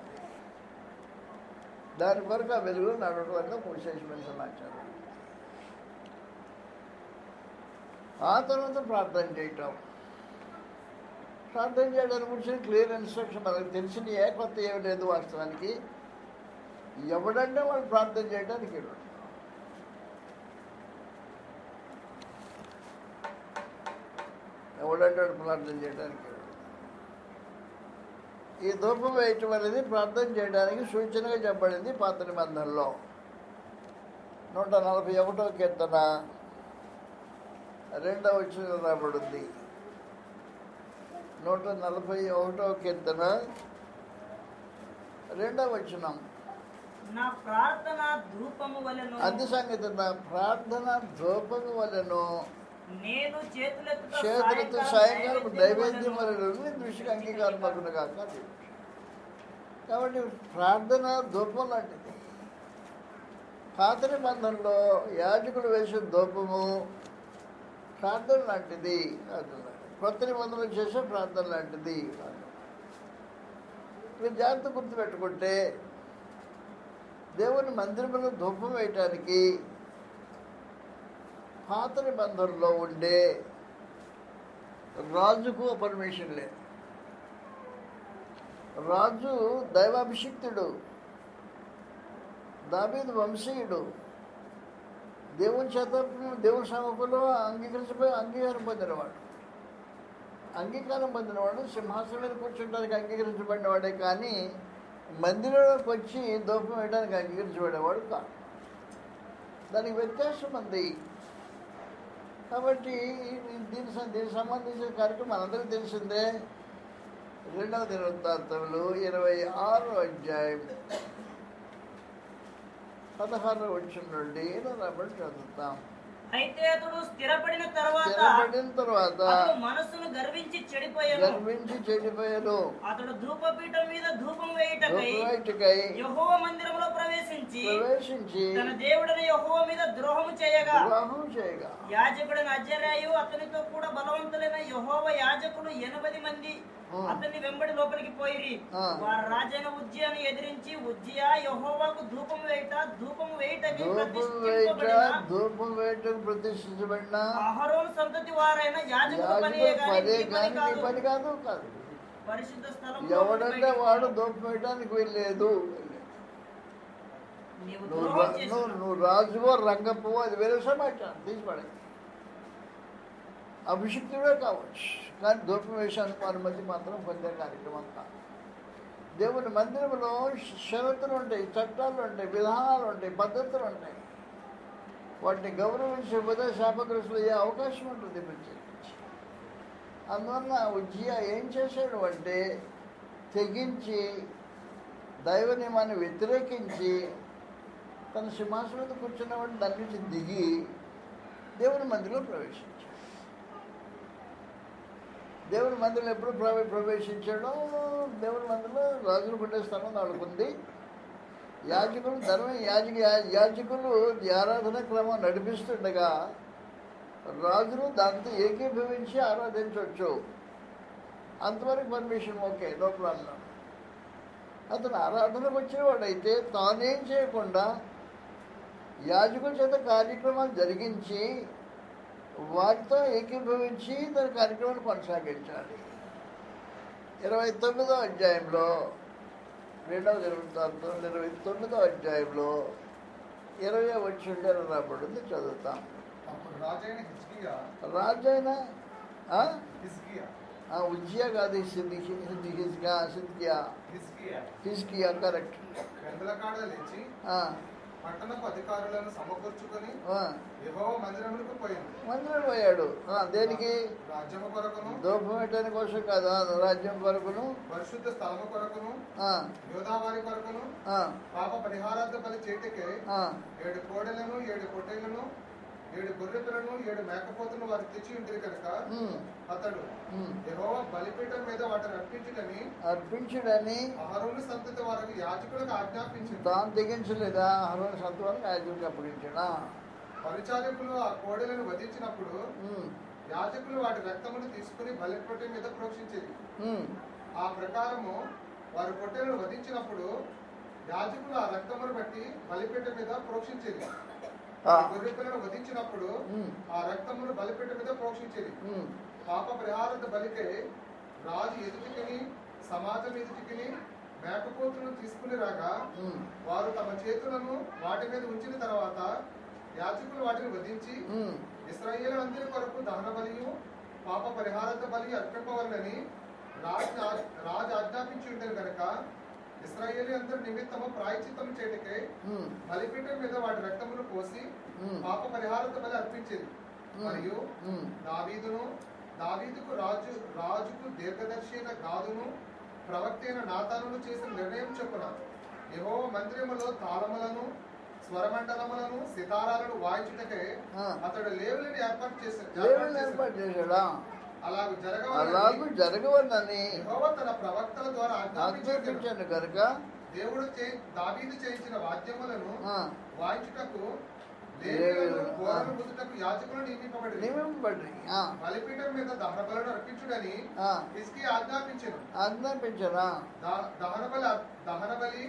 దాని కొరకు ఆ వెలుగులో నడవడం వల్ల విశేషమైన సమాచారం ఆ తర్వాత ప్రార్థన చేయటం ప్రార్థన చేయడానికి గురించి క్లియర్ ఇన్స్ట్రక్షన్ మనకు తెలిసిన ఏ కొత్త ఏమి లేదు వాస్తవానికి ఎవడంటే వాళ్ళు ప్రార్థన చేయడానికి వెళ్ళడు ఎవడంటే వాడు ప్రార్థన చేయడానికి వెళ్ళడు ఈ ధూపం వేయటం అనేది ప్రార్థన చేయడానికి సూచనగా చెప్పబడింది పాత నిబంధనలో నూట నలభై ఒకటో కీర్తన రెండవ వచ్చిన రాబడింది నూట నలభై ఒకటో కీర్తన రెండవ వచనం నా ప్రార్థన ధూపము వలెను అంత్య సంగతి నా ప్రార్థన ధూపము వలెను నేను చేతులెత్తుట చేతులతో సాయంకాలం నైవేద్యం వలన దృష్టికి అంగీకారం పడుతుంది కాక కాబట్టి ప్రార్థన ధూపం లాంటిది పాత నిబంధనలో యాజకుడు వేసే ధూపము ప్రార్థన లాంటిది ప్రార్థన లాంటిది. కొత్త నిబంధనలు చేసే ప్రార్థన లాంటిది మీరు జాగ్రత్త గుర్తుపెట్టుకుంటే దేవుని మందిరంలో ధూపం వేయటానికి పాత నిబంధనలో ఉండే రాజుకు పర్మిషన్ లేదు రాజు దైవాభిషిక్తుడు దావీదు వంశీయుడు దేవుని చేత దేవుని సముఖంలో అంగీకరించిపోయి అంగీకారం పొందినవాడు అంగీకారం పొందినవాడు సింహాసనం మీద కూర్చుంటానికి అంగీకరించబడినవాడే కానీ మందిరంలోకి వచ్చి దూపం వేయడానికి అంగీకరించబడేవాడు కాదు దానికి వ్యత్యాసం ఉంది కాబట్టి ఈ- దీని సం- దీనికి సంబంధించిన కార్యక్రమం మనందరికీ తెలిసిందే రెండవ దినవృత్తాంతములు ఇరవై ఆరో అధ్యాయం పదహారో వచ్చిన నుండి రాబడి చదువుతాం అయితే అతడు స్థిరపడిన తర్వాత స్థిరపడిన తర్వాత అతడు మనస్సును గర్వించి చెడిపోయాను గర్వించి చెడిపోయారు అతడు ధూపపీఠం మీద ధూపం వేయుటకై బయటకై యెహోవ మందిరంలో ప్రవేశించి ప్రవేశించి తన దేవుడైన యెహోవా మీద ద్రోహము చేయగా వివాహం చేయగా యాజకుడైన అజర్యాయు అతనితో కూడా బలవంతులైన యెహోవ యాజకులు ఎనభై మంది ఆ. అతన్ని వెంబడి లోపలికి పోయిరి ఆ. వారు రాజైన ఉజ్జియాను ఎదిరించి ఉజ్జియా యెహోవాకు ధూపం వేయట ధూపం వేయటకి ధూపం వేయట ప్రతిష్ఠింపబడిన ధూపం వేయటకు ప్రతిష్ఠించబడిన అహరోను సంతతి వారైన యాజకుల పనియే యాజకుడు గాని పదే నీ పని కానీ నీ కాదు. పని కాదు కాదు పరిశుద్ధ స్థలం ఎవడంటే వాడు ధూపం వేయడానికి వెళ్ళలేదు నీవు నువ్వు ద్రోహం రా- నువ్వు చేసినావు. నువ్వు రాజువో రంగపువో అది వేరే సమాచారం తీసిపడే అభిషిక్తుడే కావచ్చు కానీ ధూపం వేషానికి అనుమతి మాత్రం పొందే కార్యక్రమం కాదు దేవుని మందిరంలో షరతులు ఉంటాయి చట్టాలు ఉంటాయి విధానాలు ఉంటాయి పద్ధతులు ఉంటాయి వాటిని గౌరవించకపోతే శాపగ్రస్తులు అయ్యే అవకాశం ఉంటుంది ప్రత్యేకించి అందువల్ల ఉజ్జియా ఏం చేశాడు అంటే తెగించి దైవ నియమాన్ని వ్యతిరేకించి తన సింహాసనం మీద కూర్చున్నవాడు దాని నుంచి దిగి దేవుని మందిరంలో ప్రవేశించాడు దేవుని మందిరంలో ఎప్పుడు ప్రవే ప్రవేశించాడో దేవుని మందిరంలో రాజులు పుట్టే స్థలం వాళ్ళకు ఉంది యాజకులు ధర్మ యాజక యా- యాజకులు ఈ ఆరాధన క్రమం నడిపిస్తుండగా రాజులు దాంతో ఏకీభవించి ఆరాధించవచ్చు అంతవరకు పర్మిషన్ ఓకే నో ప్రాబ్లం అతను ఆరాధనకు వచ్చినవాడైతే తానేం చేయకుండా యాజకుల చేత కార్యక్రమాలు జరిగించి వాటితో ఏకీభవించి తన కార్యక్రమాన్ని కొనసాగించాలి ఇరవై తొమ్మిదో అధ్యాయంలో రెండవ దినవృత్తాంతం ఇరవై తొమ్మిదో అధ్యాయంలో ఇరవై వచ్చి ఉండేది రాబడింది చదువుతాం అప్పుడు రాజైన హిజ్కియా రాజైన ఆ? హిజ్కియా ఆ, ఉజ్జియా కాదు సిద్ధి సిద్ధి హిజ్కియా సిద్ధియా హిజ్కియా హిజ్కియా కరెక్ట్ పెందలకాడ లేచి ఆ, పట్టణపు అధికారులను సమకూర్చుకొని ఆ. యెహోవా మందిరములకు పోయింది మందిరం పోయాడు ఆ, దేనికి రాజ్యము కొరకును దూపం పెట్టడానికి కోసం కాదు ఆ, రాజ్యం కొరకును పరిశుద్ధ స్థలము కొరకును ఆ, యోధావారి కొరకును ఆ, పాప పరిహారార్థ బలి చేతికే ఆ, ఏడు కోడెలను ఏడు పొట్టేలను ఏడు గొర్రె పిల్లను ఏడు మేకపోతులను వారు తెచ్చి ఉంటుంది కనుక ఉమ్, అతడు ఉమ్. యెహోవా బలిపీఠం మీద వాటిని అర్పించుటని అర్పించడని అహరోను సంతతి వారికి యాజకులకు ఆజ్ఞాపించింది తాను తెగించలేదా హరోన్ సంతవానికి యాజకుడికి అప్పగించడా పరిచారకులు ఆ కోడెలను వధించినప్పుడు ఉమ్, యాజకులు వాటి రక్తమును తీసుకుని బలిపీఠం మీద ప్రోక్షించేది ఉమ్, ఆ ప్రకారము వారు పొట్టెలను వధించినప్పుడు యాజకులు ఆ రక్తమును బట్టి బలిపీఠం మీద ప్రోక్షించేది ఆ, గొర్రె పిల్లను వధించినప్పుడు ఉమ్, ఆ రక్తమును బలిపీఠం మీద ప్రోక్షించేది ఉమ్, పాప పరిహారత బలికే రాజు ఎదుటికిని సమాజం ఎదుటికిని మేకపోతులను తీసుకుని రాగా ఉమ్, వారు తమ చేతులను వాటి మీద ఉంచిన తర్వాత యాజకులు వాటిని వధించి ఉమ్. ఇస్రాయేల్ అందరి కొరకు దహన బలియు పాప పరిహారత బలి అర్పింపవలనని రాజు రాజు ఆజ్ఞాపించి ఉంటారు కనుక ఇస్రాయేలీ అందరి నిమిత్తము ప్రాయచిత్తము చేయటకే ఉమ్, బలిపీఠం మీద వాటి రక్తమును పోసి ఉమ్, పాప పరిహారత బలి అర్పించేది మరియు ఉమ్, దావీదును దావీదుకు రాజు రాజుకు దీర్ఘదర్శి అయిన గాదును ప్రవక్త అయిన నాతానును చేసిన నిర్ణయం చొప్పున యెహోవా మందిరములో తాళములను స్వరమండలములను సితారాలను వాయించుటకే ఆ. అతడు లేవులను ఏర్పాటు చేశాడు దేవుని ఏర్పాటు చేశాడా అలాగ అలాగూ జరగవాలని జరగవన్నని యెహోవా తన ప్రవక్తల ద్వారా ఆజ్ఞాపించాడు ఆజ్ఞాపించాను కనుక దేవుడు చే- దావీదు చేయించిన వాద్యములను ఆ, వాయించుటకు లేవీయులను, లేవీయులను ఆ. గోడను ముద్దుటకు యాజకులు నియమింపబడి నియమింపబడి ఆ, బలిపీఠం మీద దహన బలను అర్పించుడని ఆ, హిజ్కి ఆజ్ఞాపించను ఆజ్ఞాపించరా ద- దహన బలి దహన బలి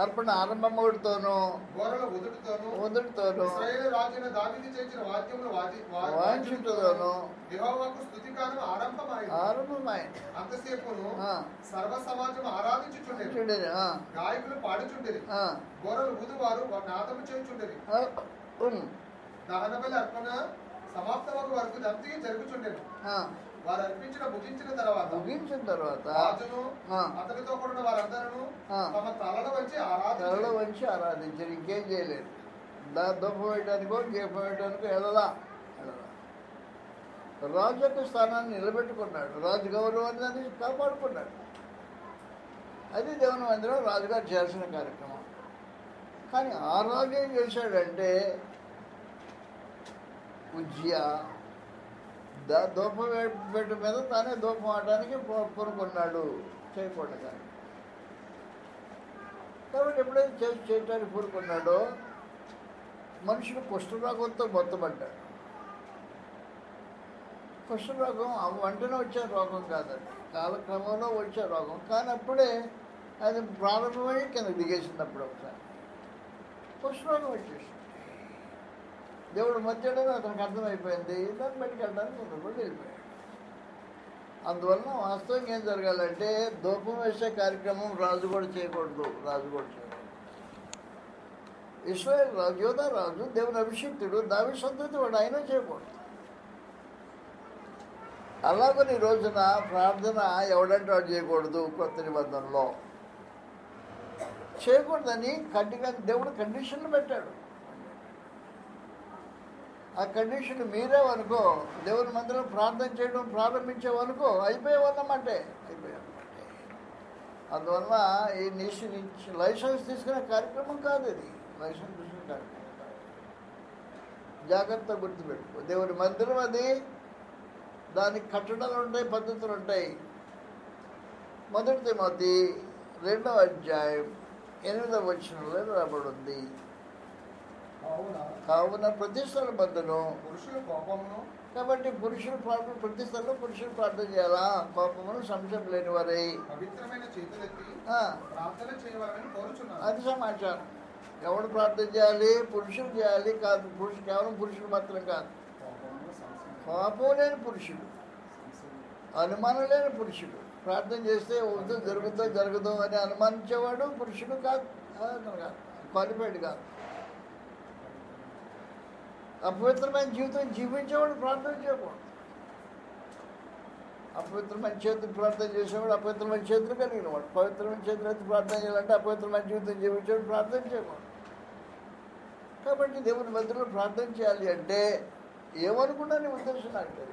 అర్పణ ఆరంభముడితోనూ గోరల ఉదుటితోను ఉదుటితోనూ ఇశ్రాయేలు రాజైన దావీదు చేసిన వాద్యములు వాది వా- వాంఛితులను యెహోవాకు స్తుతికాలం ఆరంభమైంది ఆరంభమైంది అంతసేపును ఆ. సర్వ సమాజం ఆరాధించుచుండేది చూడండి ఆ, గాయకులు పాడుచుండేది ఆ, గోరలు ఊదువారు నాదము చేయుచుండేది ఆ, ఉమ్, దహన బలి అర్పణ సమాప్తమగు వరకు దంతి జరుగుచుండేది ఆ. వారు అర్పించిన ముగించిన తర్వాత ముగించిన తర్వాత రాజును ఆ. అతనితో కూడిన వారందరూ ఆ. తమ తలల వచ్చి తలలో ఆరాధించారు వంచి ఆరాధించారు ఇంకేం చేయలేదు దా దుఃఖం వేయడానికో దీపం వేయడానికో వెళ్ళలా వెళ్ళలా రాజు యొక్క స్థానాన్ని నిలబెట్టుకున్నాడు రాజు గౌరవాన్ని కాపాడుకున్నాడు అది దేవుని మందిరం రాజుగారు చేయాల్సిన కార్యక్రమం కానీ ఆ రాజు ఏం చేశాడంటే ఉజ్జియా దా దూపం పెట్టు మీద తానే దూపం ఆడడానికి పూనుకున్నాడు చేయకూడదు కాబట్టి ఎప్పుడైతే చేసి చేయటానికి పూనుకున్నాడో మనుషులు కుష్ఠరోగంతో మొత్తపడ్డాడు కుష్ఠరోగం ఆ వెంటనే వచ్చే రోగం కాదండి కాలక్రమంలో వచ్చే రోగం కానీ అప్పుడే అది ప్రారంభమై కింద దిగేసింది అప్పుడు ఒకసారి కుష్ఠరోగం వచ్చేసింది దేవుడు మధ్యలో అతనికి అర్థమైపోయింది దాన్ని బయటికి వెళ్ళడానికి కుదరకుండా వెళ్ళిపోయాడు అందువలన వాస్తవంగా ఏం జరగాలంటే దూపం వేసే కార్యక్రమం రాజు కూడా చేయకూడదు రాజు కూడా చేయకూడదు ఇస్రాయల్ రాజు యోధా రాజు దేవుని అభిషిక్తుడు దావి సంతతి వాడు ఆయన చేయకూడదు అలాగని ఈ రోజున ప్రార్థన ఎవడంటే వాడు చేయకూడదు కొత్త నిబంధనలో చేయకూడదని కట్టిగా దేవుడు కండిషన్లు పెట్టాడు ఆ కండిషన్ మీరేవనుకో దేవుని మందిరం ప్రార్థన చేయడం ప్రారంభించేవనుకో అయిపోయేవన్నమాటే అయిపోయావన్నమాటే అందువల్ల ఈ నిష్ నిష్- లైసెన్స్ తీసుకునే కార్యక్రమం కాదు ఇది లైసెన్స్ తీసుకునే కార్యక్రమం కాదు జాగ్రత్త గుర్తుపెట్టుకో దేవుని మందిరం అది దానికి కట్టడాలు ఉంటాయి పద్ధతులు ఉంటాయి మొదటి తిమోతి రెండవ అధ్యాయం ఎనిమిదవ వచనంలో రాబడి ఉంది అవునా కావున ప్రతిష్టల మధ్యను పురుషుల కోపమును కాబట్టి పురుషులు ప్రార్థన ప్రతి స్థలంలో పురుషులు ప్రార్థన చేయాలా కోపమును సంశయం లేని వారై పవిత్రమైన చేతులెత్తి ఆ, ప్రార్థన చేయవాలని కోరుచున్నాను అది సమాచారం ఎవడు ప్రార్థన చేయాలి పురుషులు చేయాలి కాదు పురుషులు కేవలం పురుషులు మాత్రం కాదు కోపమును సంశయం- కోపం లేని పురుషుడు అనుమానం లేని పురుషుడు ప్రార్థన చేస్తే అవుతుందో జరుగుతుందో జరగదు అని అనుమానించేవాడు పురుషుడు కాదు అతను కాదు క్వాలిఫైడ్ కాదు అపవిత్రమైన జీవితం జీవించేవాడు ప్రార్థన చేయకూడదు అపవిత్రమైన చేతులు ప్రార్థన చేసేవాడు అపవిత్రమైన చేతులు కలిగిన వాడు పవిత్రమైన చేతులు అయితే ప్రార్థన చేయాలంటే అపవిత్రమైన జీవితం జీవించేవాడు ప్రార్థన చేయకూడదు కాబట్టి దేవుని మధ్యలో ప్రార్థన చేయాలి అంటే ఏమనుకున్నా నీ ఉద్దేశం నాకు తెలియదు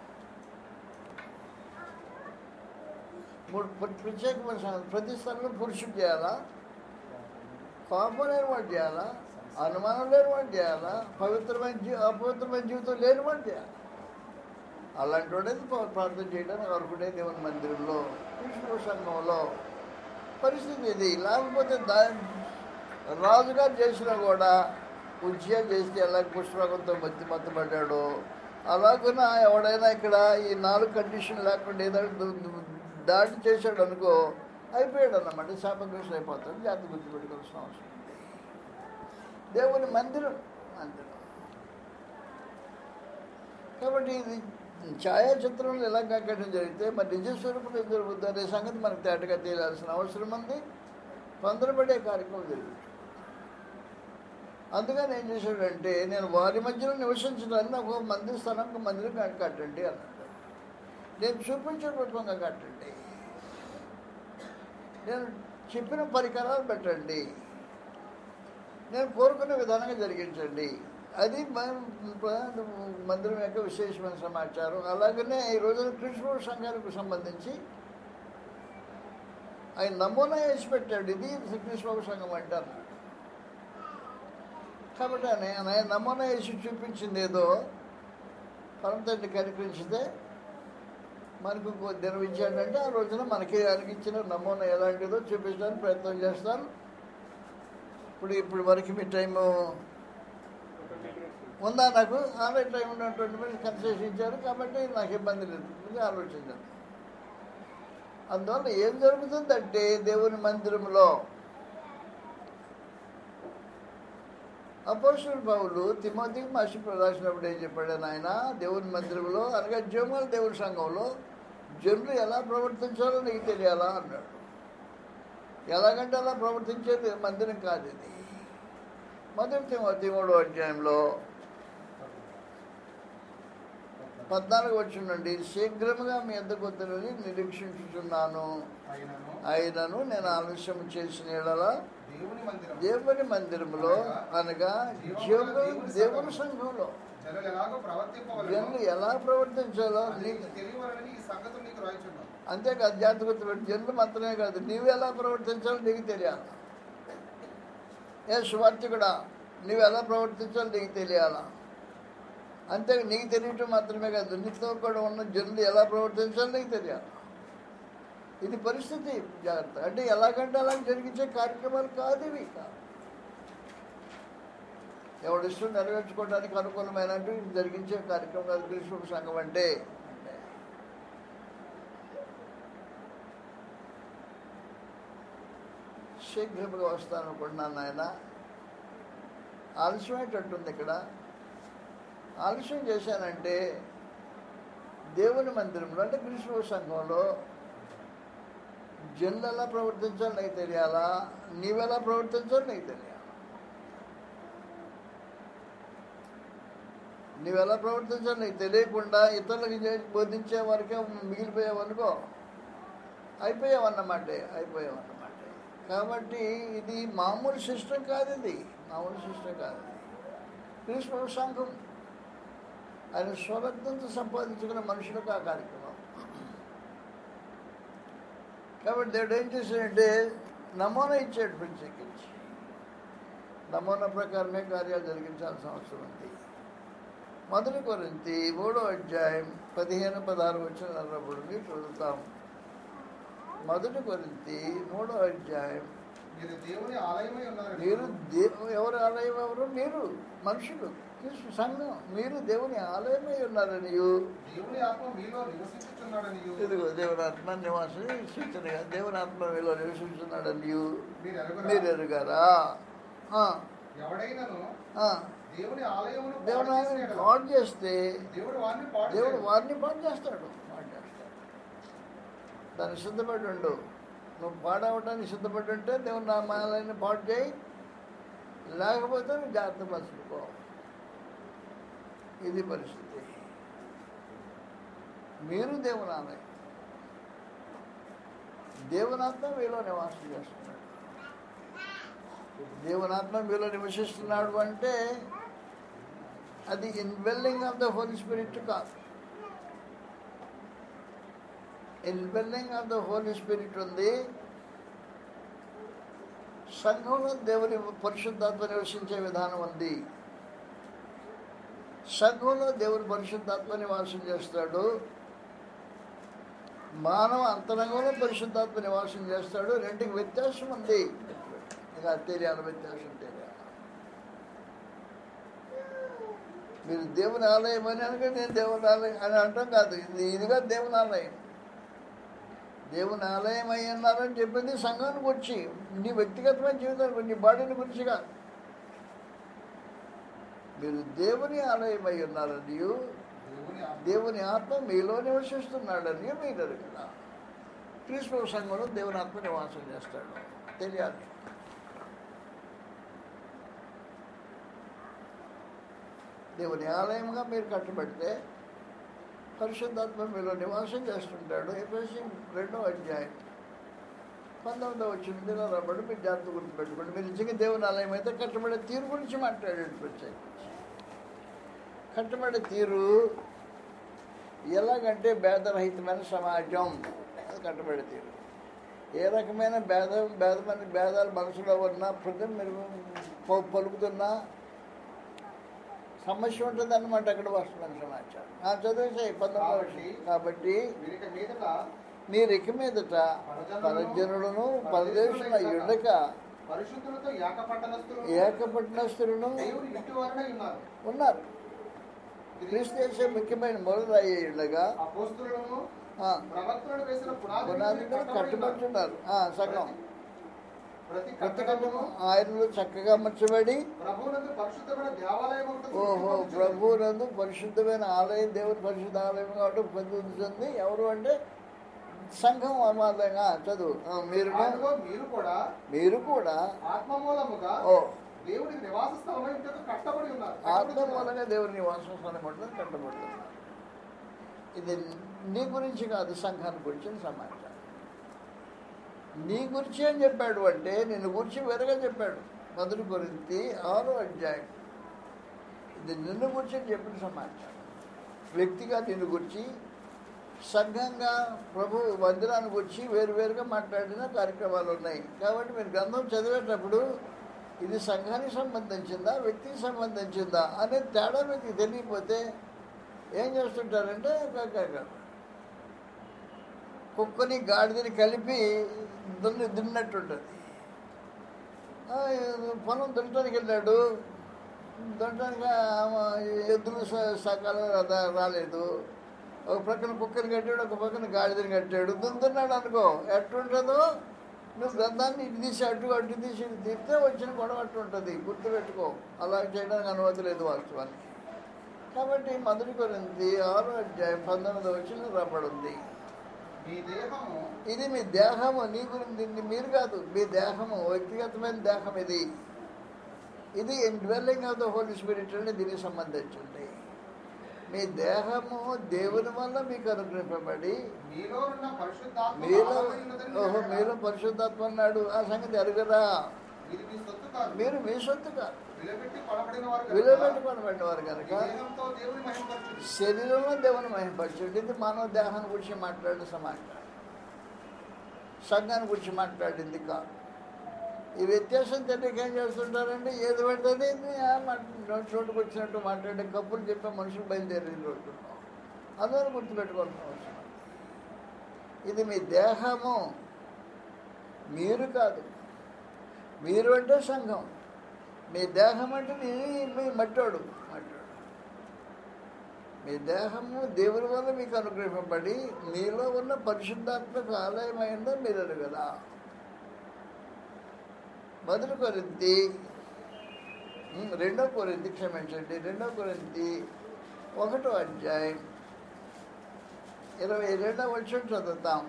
మూడు ప్ర- ప్రత్యేకమైన సంగతి. ప్రతి స్థలంలో పురుషుడు చేయాలా కోపం లేని వాడు చేయాలా అనుమానం లేని వాడు చేయాలా పవిత్రమైన జీ అపవిత్రమైన జీవితం లేని వాడు చేయాలి అలాంటి వాడేది ప్ర- ప్రార్థన చేయడానికి వరకునే దేవుని మందిరంలో కృష్ణ సంఘంలో పరిస్థితి ఇది లేకపోతే దా రాజుగారు చేసినా కూడా ఉజ్జయం చేస్తే ఎలా పుష్పకంతో మత్తి మత్తపడ్డాడో అలాగున ఎవడైనా ఇక్కడ ఈ నాలుగు కండిషన్ లేకుండా ఏదైనా దు- దు- దాడి చేశాడు అనుకో అయిపోయాడు అన్నమాట శాపగ్రస్తం అయిపోతాడు జాగ్రత్త గుర్తుపెట్టుకోవాల్సిన అవసరం ఉంది. దేవుని మందిరం మందిరం కాబట్టి ఇది ఛాయాచిత్రంలో ఎలా కట్టడం జరిగితే మరి నిజ స్వరూపం ఏం జరుగుతుంది అనే సంగతి మనకు తేటగా తేలాల్సిన అవసరం ఉంది తొందరపడే కార్యక్రమం జరుగుతుంది అందుకని ఏం చేశాడంటే నేను వారి మధ్యలో నివసించడానికి నాకు ఒక మందిర స్థలం ఒక మందిరం కట్- కట్టండి అన్నాడు నేను చూపించే రూపంగా కట్టండి నేను చెప్పిన పరికరాలు పెట్టండి నేను కోరుకునే విధానంగా జరిగించండి అది మన మందిరం యొక్క విశేషమైన సమాచారం అలాగనే ఈ రోజున కృష్ణ సంఘానికి సంబంధించి ఆయన నమూనా వేసి పెట్టాడు ఇది కృష్ణ సంఘం అంటే అన్నాడు కాబట్టి ఆయన ఆయన నమూనా వేసి చూపించింది ఏదో పరమతండ్రి కనిపించితే మనకు ఇంకో దినం ఇచ్చాడంటే ఆ రోజున మనకి ఆయనకి ఇచ్చిన నమూనా ఎలాంటిదో చూపించడానికి ప్రయత్నం చేస్తాను ఇప్పుడు ఇప్పుడు వరకు మీ టైము ఉందా నాకు ఆన్లైన్ టైం ఉన్నటువంటి మీరు కన్సెషన్ ఇచ్చారు కాబట్టి నాకు ఇబ్బంది లేదు ఇది ఆలోచించాను అందువల్ల ఏం జరుగుతుందంటే దేవుని మందిరంలో అపోస్తుల పౌలు తిమోతికి మసి రాసినప్పుడు ఏం చెప్పాడు ఆయన దేవుని మందిరంలో అనగా జీవమాల దేవుని సంఘంలో జనులు ఎలా ప్రవర్తించాలో నీకు తెలియాలా అన్నాడు ఎలాగంటే అలా ప్రవర్తించేది మందిరం కాదు ఇది మొదటి తిమోతి మూడో అధ్యాయంలో పద్నాలుగు వచ్చిండండి శీఘ్రముగా మీ ఎద్దకు వద్దనని నిరీక్షించుచున్నాను అయినను అయినను నేను ఆలస్యం చేసిన యెడల దేవుని మందిరం దేవుని మందిరములో అనగా జీవము దేవుని సంఘంలో జనులు ఎలాగో ప్రవర్తింపవలను జనులు ఎలా ప్రవర్తించాలో అది నీకు నీకు తెలియవలనని ఈ సంగతులు నీకు రాయిచున్నాను అంతేకాదు జాతకత్వం జనులు మాత్రమే కాదు నీవు ఎలా ప్రవర్తించాలో నీకు తెలియాలి ఏ సువార్థికుడా నువ్వు ఎలా ప్రవర్తించాలో నీకు తెలియాలా అంతే నీకు తెలియటం మాత్రమే కాదు నీతో కూడా ఉన్న జనులు ఎలా ప్రవర్తించాలో నీకు తెలియాలి ఇది పరిస్థితి జాగ్రత్త అంటే ఎలాగంటే అలా జరిగించే కార్యక్రమాలు కాదు ఇవి కాదు ఎవడు ఇష్టం నెరవేర్చుకోవడానికి అనుకూలమైన జరిగించే కార్యక్రమం కాదు కృష్ణ సంఘం అంటే శీఘ్రముగా వస్తాను అనుకుంటున్నాను నాయన ఆలస్యమేటట్టుంది ఇక్కడ ఆలస్యం చేశానంటే దేవుని మందిరంలో అంటే కృష్ణ సంఘంలో జనులు ఎలా ప్రవర్తించాలో నీకు తెలియాలా నీవెలా ప్రవర్తించాలో నీకు తెలియాలి నువ్వెలా ప్రవర్తించాలో నీకు తెలియకుండా ఇతరులకు చేసి బోధించే వరకే మిగిలిపోయావనుకో అయిపోయావన్నమాట అయిపోయావన్నమాట కాబట్టి ఇది మామూలు సిస్టమ్ కాదు ఇది మామూలు సిస్టమ్ కాదు ఇది కృష్ణ సంఘం ఆయన స్వరక్తంతో సంపాదించుకున్న మనుషులకు ఆ కార్యక్రమం కాబట్టి దేవుడు ఏం చేశాడంటే నమూనా ఇచ్చాడు ప్రత్యేకించి నమూనా ప్రకారమే కార్యాలు జరిగించాల్సిన అవసరం ఉంది మొదటి కొరింతి మూడో అధ్యాయం పదిహేను పదహారు వచ్చిన నలభై చదువుతాం మొదటి కొరింతి మూడో అధ్యాయం మీరు దేవుని ఆలయమై ఉన్నారు మీరు దే ఎవరు ఆలయం ఎవరు మీరు మనుషులు క్రీస్తు సంఘం మీరు దేవుని ఆలయమై ఉన్నారని దేవుని ఆత్మ మీలో నివసించుచున్నాడని ఇదిగో దేవుని ఆత్మ నివాసం సూచనగా దేవుని ఆత్మ మీలో నివసించున్నాడని మీరు ఎరుగురా మీరు ఎరుగారా ఆ, ఎవడైనను ఆ. దేవుని ఆలయమును దేవుని పాడు ఆలయం చేసిన యెడల పాడు చేస్తే దేవుడు వారిని పాడు దేవుడు చేయడు. వారిని పాడు చేస్తాడు పాడు చేస్తాడు దాన్ని సిద్ధపడి ఉండు నువ్వు పాడవటానికి సిద్ధపడి ఉంటే దేవుని నామాలని పాడు చేయి లేకపోతే నువ్వు జాగ్రత్త పరుచుకో ఇది పరిస్థితి మీరు దేవుని ఆలయం దేవునాత్మ మీలో నివాసం చేస్తున్నాడు దేవునాత్మ మీలో నివసిస్తున్నాడు అంటే అది indwelling of the holy spirit కాదు indwelling of the holy spirit ఉంది సంఘంలో దేవుని పరిశుద్ధాత్మ నివసించే విధానం ఉంది సంఘంలో దేవుని పరిశుద్ధాత్మ నివాసం చేస్తాడు మానవ అంతరంగంలో పరిశుద్ధాత్మ నివాసం చేస్తాడు రెండుకి వ్యత్యాసం ఉంది ఇక తెలియాలి వ్యత్యాసం తెలియాలి మీరు దేవుని ఆలయం అని అనగా నేను దేవుని ఆలయం అని అంటాం కాదు ఇది ఇదిగా దేవుని ఆలయం దేవుని ఆలయం అయి ఉన్నారని చెప్పింది సంఘానికి వచ్చి నీ వ్యక్తిగతమైన జీవితానికి నీ బాడీని గురించి కాదు మీరు దేవుని ఆలయం అయి ఉన్నారని దేవుని ఆత్మ దేవుని ఆత్మ మీలో నివసిస్తున్నాడని మీరు కదా క్రీస్తు సంఘంలో దేవుని ఆత్మ నివాసం చేస్తాడు తెలియాలి దేవుని ఆలయంగా మీరు కట్టబడితే పరిశుద్ధాత్మ మీలో నివాసం చేస్తుంటాడు ఎఫ్ఎస్సి రెండో అధ్యాయం పంతొమ్మిదో వచ్చిన దిన రబ్బడు మీరు జాగ్రత్త గురించి పెట్టుకోండి మీరు నిజంగా దేవుని ఆలయం అయితే కట్టబడే తీరు గురించి మాట్లాడాడు ప్రత్యేకించి కట్టబడే తీరు ఎలాగంటే భేదరహితమైన సమాజం అది కట్టబడే తీరు ఏ రకమైన భేదం భేదమైన భేదాలు మనసులో ఉన్నా ప్రతి మీరు ప- పలుకుతున్నా సమస్య ఉంటుంది అన్నమాట అక్కడ వస్తున్న సమాచారం ఆ చదివేసాయి పంతొమ్మిది విషయం కాబట్టి వీరికి మీదట మీరు ఇక మీదట పరజనులను పరదేశుల యుడక పరిశుద్ధులతో ఏకపట్టణస్థులు ఏకపట్నస్తులను దేవుని ఇంటి వారనే ఉన్నారు ఉన్నారు క్రీస్తు చేసే ముఖ్యమైన మొదలయ్యే ఉండగా అపోస్తులను ఆ, ప్రవక్తలను వేసిన పునాది పునాదులు కట్టుబడుతున్నారు ఆ, సగం ప్రతి ప్రతికటము కట్టడమును ఆయనలో చక్కగా అమర్చబడి ప్రభువునందు పరిశుద్ధమైన దేవాలయం ఒకటి ఓహో సృష్టింపబడుచున్నది. ప్రభువునందు పరిశుద్ధమైన ఆలయం దేవుని పరిశుద్ధ ఆలయం కాబట్టి పొందుతుంది ఎవరు అంటే సంఘం అమాదంగా చదువు ఆ, మీరు ఆయనలో మీరు కూడా మీరు కూడా ఆత్మ మూలముగా ఓ దేవుడి నివాస స్థలమై ఉంటకు కట్టబడి ఉన్నారు ఆత్మ మూలంగా దేవుని నివాసం స్థానం ఉంటుంది కంటపడుతుంది ఇది నీ గురించి కాదు సంఘాన్ని గురించి సమాచారం నీ గురించి ఏం చెప్పాడు అంటే నిన్ను గురించి వేరుగా చెప్పాడు మొదటి గురించి ఆరో అధ్యాయం ఇది నిన్ను గురించి చెప్పిన సమాచారం వ్యక్తిగా నిన్ను గురించి సంఘంగా ప్రభు మందిరాన్ని గురించి వేరువేరుగా మాట్లాడిన కార్యక్రమాలు ఉన్నాయి కాబట్టి మీరు గ్రంథం చదివేటప్పుడు ఇది సంఘానికి సంబంధించిందా వ్యక్తికి సంబంధించిందా అనే తేడా మీకు తెలియకపోతే ఏం చేస్తుంటారంటే క- క- క- కుక్కని గాడిదని కలిపి దున్ని దున్నట్టుంటుంది ఆ, పొలం దున్నటానికి వెళ్ళాడు దున్నటానికి ఆమె ఎద్దులు స- సకాలం రా- రాలేదు ఒక పక్కన కుక్కని కట్టాడు ఒక పక్కన గాడిదని కట్టాడు దున్నుతున్నాడు అనుకో ఎట్టుంటుందో నువ్వు గ్రంథాన్ని ఇటు తీసి అటు అటు తీసి ఇటు తీస్తే వచ్చిన గొడవ అట్టు ఉంటుంది గుర్తుపెట్టుకో అలా చేయడానికి అనుమతి లేదు వాస్తవానికి కాబట్టి మొదటి కొరింది ఆరో అధ్యాయం పంతొమ్మిది వచ్చిన రాబడింది మీ దేహము ఇది మీ దేహము నీ గురించి ఇది మీరు కాదు మీ దేహము వ్యక్తిగతమైన దేహం ఇది ఇది dwelling of the holy spirit అని దీనికి సంబంధించింది మీ దేహము దేవుని వల్ల మీకు అనుగ్రహింపబడి మీలో ఉన్న పరిశుద్ధాత్మ మీలో ఆలమై ఉన్నదని ఓహో ఎరుగరా? మీలో పరిశుద్ధాత్మ అన్నాడు ఆ సంగతి ఎరుగరా ఇది మీ సొత్తు కాదు మీరు మీ సొత్తు కాదు విలబెట్టి కొనబడిన వారు కనుక విలువబెట్టుకొని వారు కనుక ఈ దేహంతో దేవుని మహిమపరచుడి శరీరంలో దేవుని మహింపరచుడు ఇది మానవ దేహాన్ని గురించి మాట్లాడిన సమాచారం సంఘాన్ని గురించి మాట్లాడింది కాదు ఈ వ్యత్యాసం తెలియక ఏం చేస్తుంటారంటే ఏది పడుతుంది చోటుకు వచ్చినట్టు మాట్లాడే కప్పులు చెప్పే మనుషులు బయలుదేరి రోజున్నాం అందరూ గుర్తుపెట్టుకోవాల్సిన అవసరం ఇది మీ దేహము మీరు కాదు మీరు అంటే సంఘం మీ దేహం అంటే నీ మీ మట్టోడు మట్టోడు మీ దేహము దేవుని వల్ల మీకు అనుగ్రహింపబడి మీలో ఉన్న పరిశుద్ధాత్మక ఆలయమైందో మీరు అడగరా మొదటి కొరింతి ఉమ్, రెండో కొరింతి క్షమించండి రెండో కొరింతి ఒకటో అధ్యాయం ఇరవై రెండో వచ్చి చదువుతాం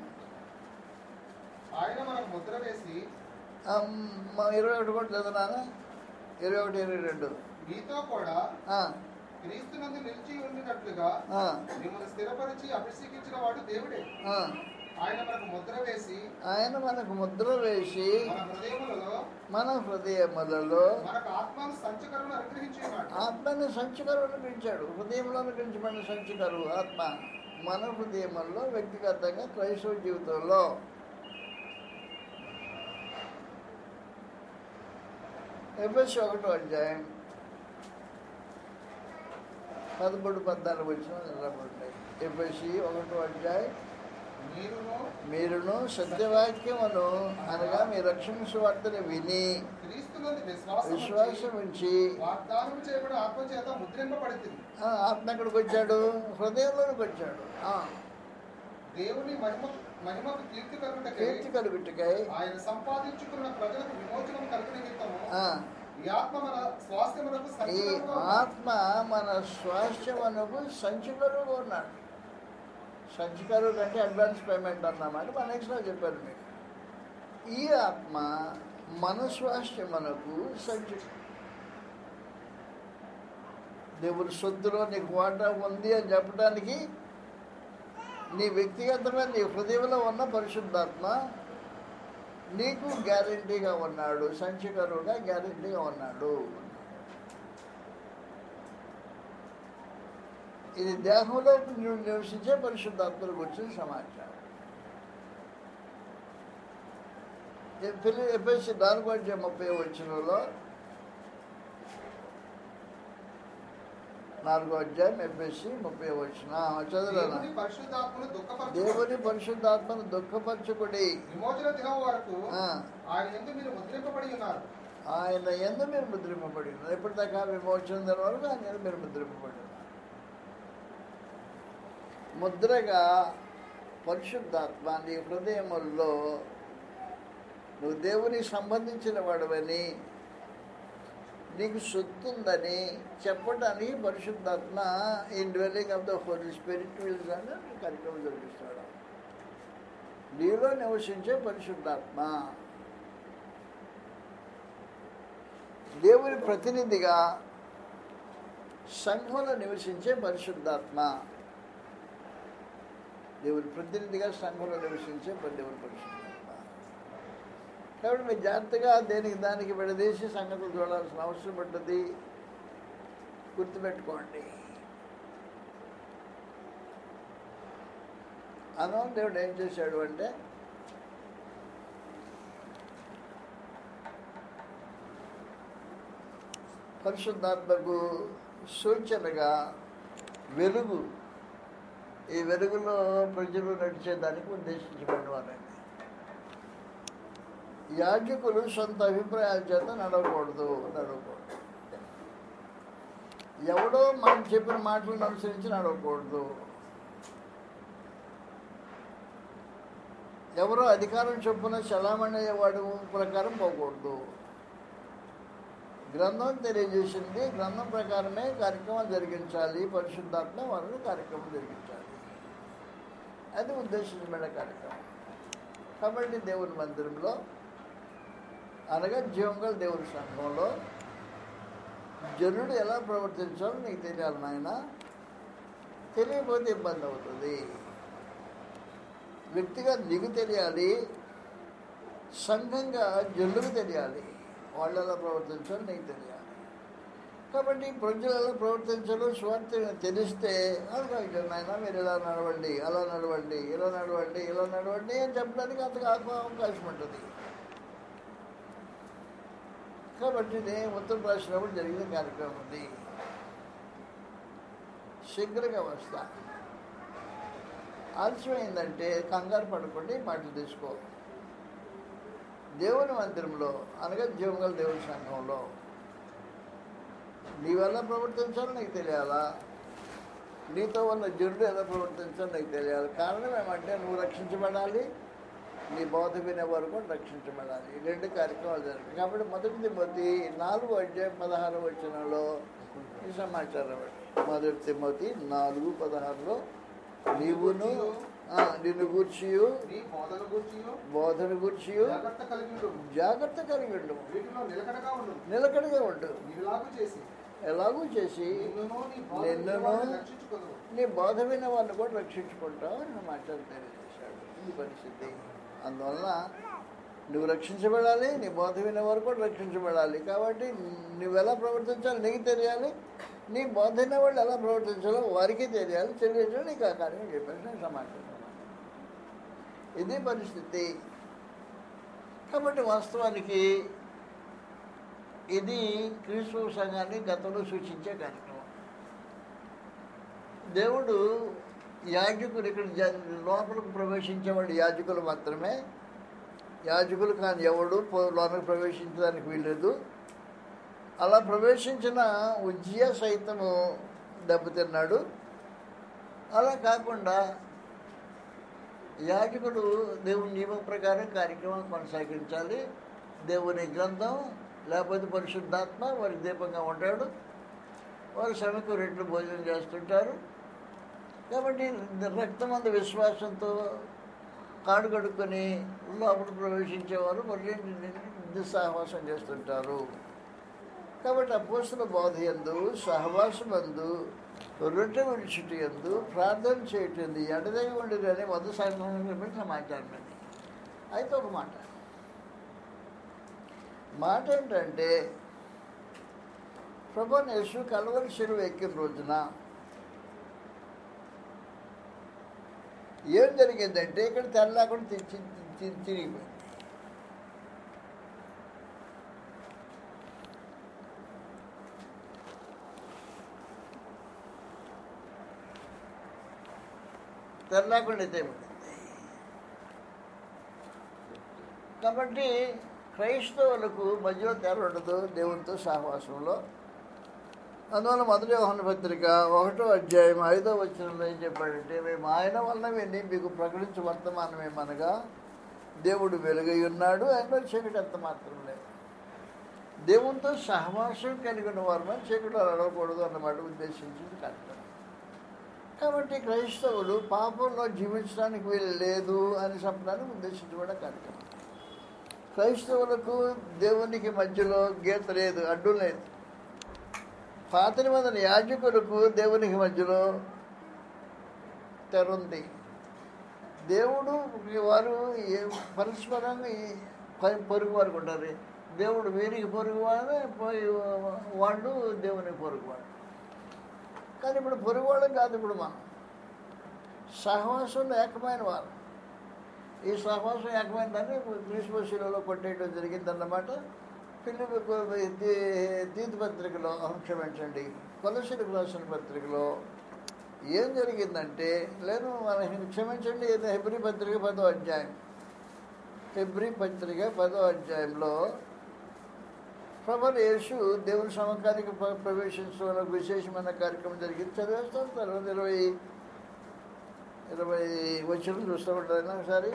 ఆయన మనకు ముద్ర వేసి ఆ, మా ఇరవై ఒకటి కూడా చదువునానా ఇరవై ఒకటి ఇరవై రెండు మీతో కూడా ఆ, క్రీస్తునందు నిలిచి ఉండినట్లుగా ఆ, మిమ్మల్ని స్థిరపరిచి అభిషేకించిన వాడు దేవుడే ఆ. ఆయన మనకు ముద్ర వేసి ఆయన మనకు ముద్ర వేసి మన హృదయములలో మన హృదయములలో మనకు ఆత్మను సంచకరును అనుగ్రహించి ఉన్నాడు ఆత్మని సంచికరువు పెంచాడు హృదయంలో పెంచబడిన సంచికరు ఆత్మ మన హృదయముల్లో వ్యక్తిగతంగా క్రైస్తవ జీవితంలో ఎఫ్ఎస్ ఒకటో అధ్యాయం పదమూడు పద్నాలుగు వచ్చిన నిలబడ్డాయి ఎఫ్ఎస్సి ఒకటో అధ్యాయం మీరును మీరును సత్యవాక్యమును అనగా మీ రక్షణ సువార్తను విని క్రీస్తునందు విశ్వాసం విశ్వాసం ఉంచి ఉంచి వాగ్దానం చేయబడిన ఆత్మ చేత ముద్రింపబడింది ఆ, ఆత్మ ఎక్కడికి వచ్చాడు హృదయంలోనికి వచ్చాడు ఆ, దేవుని మహిమ మహిమకు కీర్తి కలుగుటకై కీర్తి కలుగుటికై ఆయన సంపాదించుకున్న ప్రజలకు విమోచనం కలుగు నిమిత్తము ఆ, ఈ ఆత్మ మన స్వాస్థ్యములకు ఈ సంచలనంగా ఉన్నది. ఆత్మ మన స్వాస్థ్యమునకు సంచికరువు ఉన్నాడు సంచికరువు అంటే అడ్వాన్స్ పేమెంట్ అన్నమాట మన ఎక్స్ట్రా చెప్పారు మీకు ఈ ఆత్మ మన స్వాస్థ్యమునకు సంచి దేవుని సొత్తులో నీకు వాటా ఉంది అని చెప్పడానికి నీ వ్యక్తిగతమైన నీ హృదయంలో ఉన్న పరిశుద్ధాత్మ నీకు గ్యారంటీగా ఉన్నాడు సంచికరువుగా గ్యారంటీగా ఉన్నాడు ఇది దేహంలో నువ్వు నివసించే పరిశుద్ధాత్మల గురించి సమాచారం పిల్లి ఎఫ్ఎస్సి నాలుగో అధ్యాయం ముప్పై వచ్చినలో నాలుగో అధ్యాయం ఎఫ్ఎస్సి ముప్పై వచ్చిన చదువునా దేవుని పరిశుద్ధాత్మను దుఃఖపరచు దేవుని పరిశుద్ధాత్మను దుఃఖపరచుకుడి విమోచన దినం వరకు ఆ, ఆయన ఎందు మీరు ముద్రింపబడి ఉన్నారు ఆయన ఎందు మీరు ముద్రింపబడి ఉన్నారు ఎప్పటిదాకా విమోచన దినం వరకు ఆయన ఎందు మీరు ముద్రింపబడి ఉన్నారు ముద్రగా పరిశుద్ధాత్మ నీ హృదయముల్లో నువ్వు దేవునికి సంబంధించిన వాడవని నీకు సొత్తు ఉందని చెప్పడానికి పరిశుద్ధాత్మ indwelling of the holy spirit wills అని కార్యక్రమం జరిపిస్తాడు నీలో నివసించే పరిశుద్ధాత్మ దేవుని ప్రతినిధిగా సంఘంలో నివసించే పరిశుద్ధాత్మ దేవుని ప్రతినిధిగా సంఘంలో నివసించే దేవుని పరిశుద్ధాత్మ కాబట్టి మీరు జాగ్రత్తగా దేనికి దానికి విడదీసి సంగతులు చూడాల్సిన అవసరం ఉంటుంది గుర్తుపెట్టుకోండి అను దేవుడు ఏం చేశాడు అంటే పరిశుద్ధాత్మకు సూచనగా వెలుగు ఈ వెలుగులో ప్రజలు నడిచేదానికి ఉద్దేశించబడిన వారండి యాజకులు సొంత అభిప్రాయాల చేత నడవకూడదు నడవకూడదు ఎవడో మనం చెప్పిన మాటలను అనుసరించి నడవకూడదు ఎవరో అధికారం చొప్పున చలామణి వాడు ప్రకారం పోకూడదు గ్రంథం తెలియజేసింది గ్రంథం ప్రకారమే కార్యక్రమం జరిగించాలి పరిశుద్ధాత్మ వారిని కార్యక్రమం జరిగించాలి అది ఉద్దేశించబడిన కార్యక్రమం కాబట్టి దేవుని మందిరంలో అనగా జీవంగల దేవుని సంఘంలో జనుడు ఎలా ప్రవర్తించాలో నీకు తెలియాలి నాయన తెలియకపోతే ఇబ్బంది అవుతుంది వ్యక్తిగా నీకు తెలియాలి సంఘంగా జనులకు తెలియాలి వాళ్ళు ఎలా ప్రవర్తించాలో నీకు తెలియాలి కాబట్టి ప్రజలు ఎలా ప్రవర్తించాలో స్వార్థ తెలిస్తే అనుకోవచ్చు నాయన మీరు ఇలా నడవండి అలా నడవండి ఇలా నడవండి ఇలా నడవండి అని చెప్పడానికి అంతగా అవకాశం ఉంటుంది కాబట్టి ఇది ఉత్తరప్రదేశ్లో కూడా జరిగిన కార్యక్రమం ఉంది శీఘ్రంగా వస్తా ఆలస్యమైందంటే కంగారు పడకుండా మాటలు తీసుకో దేవుని మందిరంలో అనగా జీవగల దేవుని సంఘంలో నీవెలా ప్రవర్తించాలో నీకు తెలియాలా నీతో ఉన్న జనుడు ఎలా ప్రవర్తించాలో నీకు తెలియాలి కారణం ఏమంటే నువ్వు రక్షించబడాలి నీ బోధ వినే వరకు రక్షించబడాలి ఈ రెండు కార్యక్రమాలు జరిగాయి కాబట్టి మొదటి తిమ్మతి నాలుగు అధ్యాయం పదహారు వచ్చినలో ఈ సమాచారం మొదటి తిమ్మతి నాలుగు పదహారులో నీవును ఆ, నిన్ను గూర్చియు నీ బోధన గురించి బోధన గూర్చి జాగ్రత్త కలిగి ఉండు జాగ్రత్త కలిగి ఉండు వీటిలో నిలకడగా ఉండు నిలకడగా ఉండు నీలాగు చేసి ఎలాగూ చేసి నిన్నును నీ బోధ నిన్నును వినేవారిని రక్షించుకొనుము. నీ బోధ విన్న వాళ్ళు కూడా రక్షించుకుంటావు అని మాటలు తెలియజేశాడు ఈ పరిస్థితి అందువల్ల నువ్వు రక్షించబడాలి నీ బోధ వినే వారు కూడా రక్షించబడాలి కాబట్టి నువ్వు ఎలా ప్రవర్తించాలో నీకు తెలియాలి నీ బోధ వినే వాళ్ళు ఎలా ప్రవర్తించాలో వారికి తెలియాలి తెలియజేయడం నీకు ఆ కార్యం చెప్పాను నేను సమాచారం ఇది పరిస్థితి కాబట్టి వాస్తవానికి ఇది క్రీస్తు సంఘాన్ని గతంలో సూచించే కార్యక్రమం దేవుడు యాజకులు ఇక్కడ జ- లోపలికి ప్రవేశించేవాడు యాజకులు మాత్రమే యాజకులు కానీ ఎవడు పో- లోపలికి ప్రవేశించడానికి వీల్లేదు అలా ప్రవేశించిన ఉజ్జయ సైతము దెబ్బతిన్నాడు అలా కాకుండా యాజకుడు దేవుని నియమం ప్రకారం కార్యక్రమం కొనసాగించాలి దేవుని గ్రంథం లేకపోతే పరిశుద్ధాత్మ వారి దీపంగా ఉంటాడు వారు శ్రమకు రెట్లు భోజనం చేస్తుంటారు కాబట్టి రక్తమందు విశ్వాసంతో కాడు కడుక్కొని లోపల ప్రవేశించేవారు మరి దుస్సాహవాసం చేస్తుంటారు కాబట్టి అపోస్తుల బోధ ఎందు సహవాసమందు రొట్టె విడిచిటి ఎందు ప్రార్థన చేయటంది ఎడదగి ఉండేది అని మొదటి సంఘంలో పెట్టిన మాట్లాడినది అయితే ఒక మాట మాట ఏంటంటే ప్రభు యేసు కలవరి చెరువు ఎక్కిన రోజున ఏం జరిగిందంటే ఇక్కడ తెల్లాకుండా తిరిగి తిరిగిపోయింది తెల్లాకుండా అయిపోయింది కాబట్టి క్రైస్తవులకు మధ్యలో తెర ఉండదు దేవునితో సహవాసంలో అందువల్ల మొదటి యోహాను పత్రిక ఒకటో అధ్యాయం ఐదో వచనంలో ఏం చెప్పాడంటే మేము ఆయన వల్ల విని మీకు ప్రకటించే వర్తమానం ఏమనగా దేవుడు వెలుగై ఉన్నాడు ఆయనలో చీకటి అంత మాత్రం లేదు దేవునితో సహవాసం కలిగి ఉన్న వారు మనం చీకటిలో నడవకూడదు అన్నమాట ఉద్దేశించింది కరెక్ట్ కాబట్టి క్రైస్తవులు పాపంలో జీవించడానికి వీలు లేదు అని చెప్పడానికి ఉద్దేశించబడ కరెక్ట్ క్రైస్తవులకు దేవునికి మధ్యలో గీత లేదు అడ్డు లేదు పాత నిబంధన యాజకులకు దేవునికి మధ్యలో తెరుంది దేవుడు వారు ఏ పరస్పరంగా ఈ ప- పొరుగు వారు ఉంటారు దేవుడు వీరికి పొరుగు వాడే వాళ్ళు దేవునికి పొరుగువాడు కానీ ఇప్పుడు పొరుగువాళ్ళం కాదు ఇప్పుడు మనం సహవాసంలో ఏకమైన వారు ఈ సహవాసం ఏకమైందని క్రీస్తుశిలలో కొట్టేయడం జరిగిందన్నమాట పిల్లలు తీర్థ పత్రికలో క్షమించండి కొలసిలకు రాసిన పత్రికలో ఏం జరిగిందంటే లేదు మన క్షమించండి ఇది హెబ్రి పత్రిక పదో అధ్యాయం హెబ్రి పత్రిక పదో అధ్యాయంలో ప్రభు యేసు దేవుని సమకానికి ప్ర- ప్రవేశించడంలో విశేషమైన కార్యక్రమం జరిగింది చదివేస్తాం తర్వాత ఇరవై ఇరవై వచ్చిన చూస్తూ ఉంటారు ఒకసారి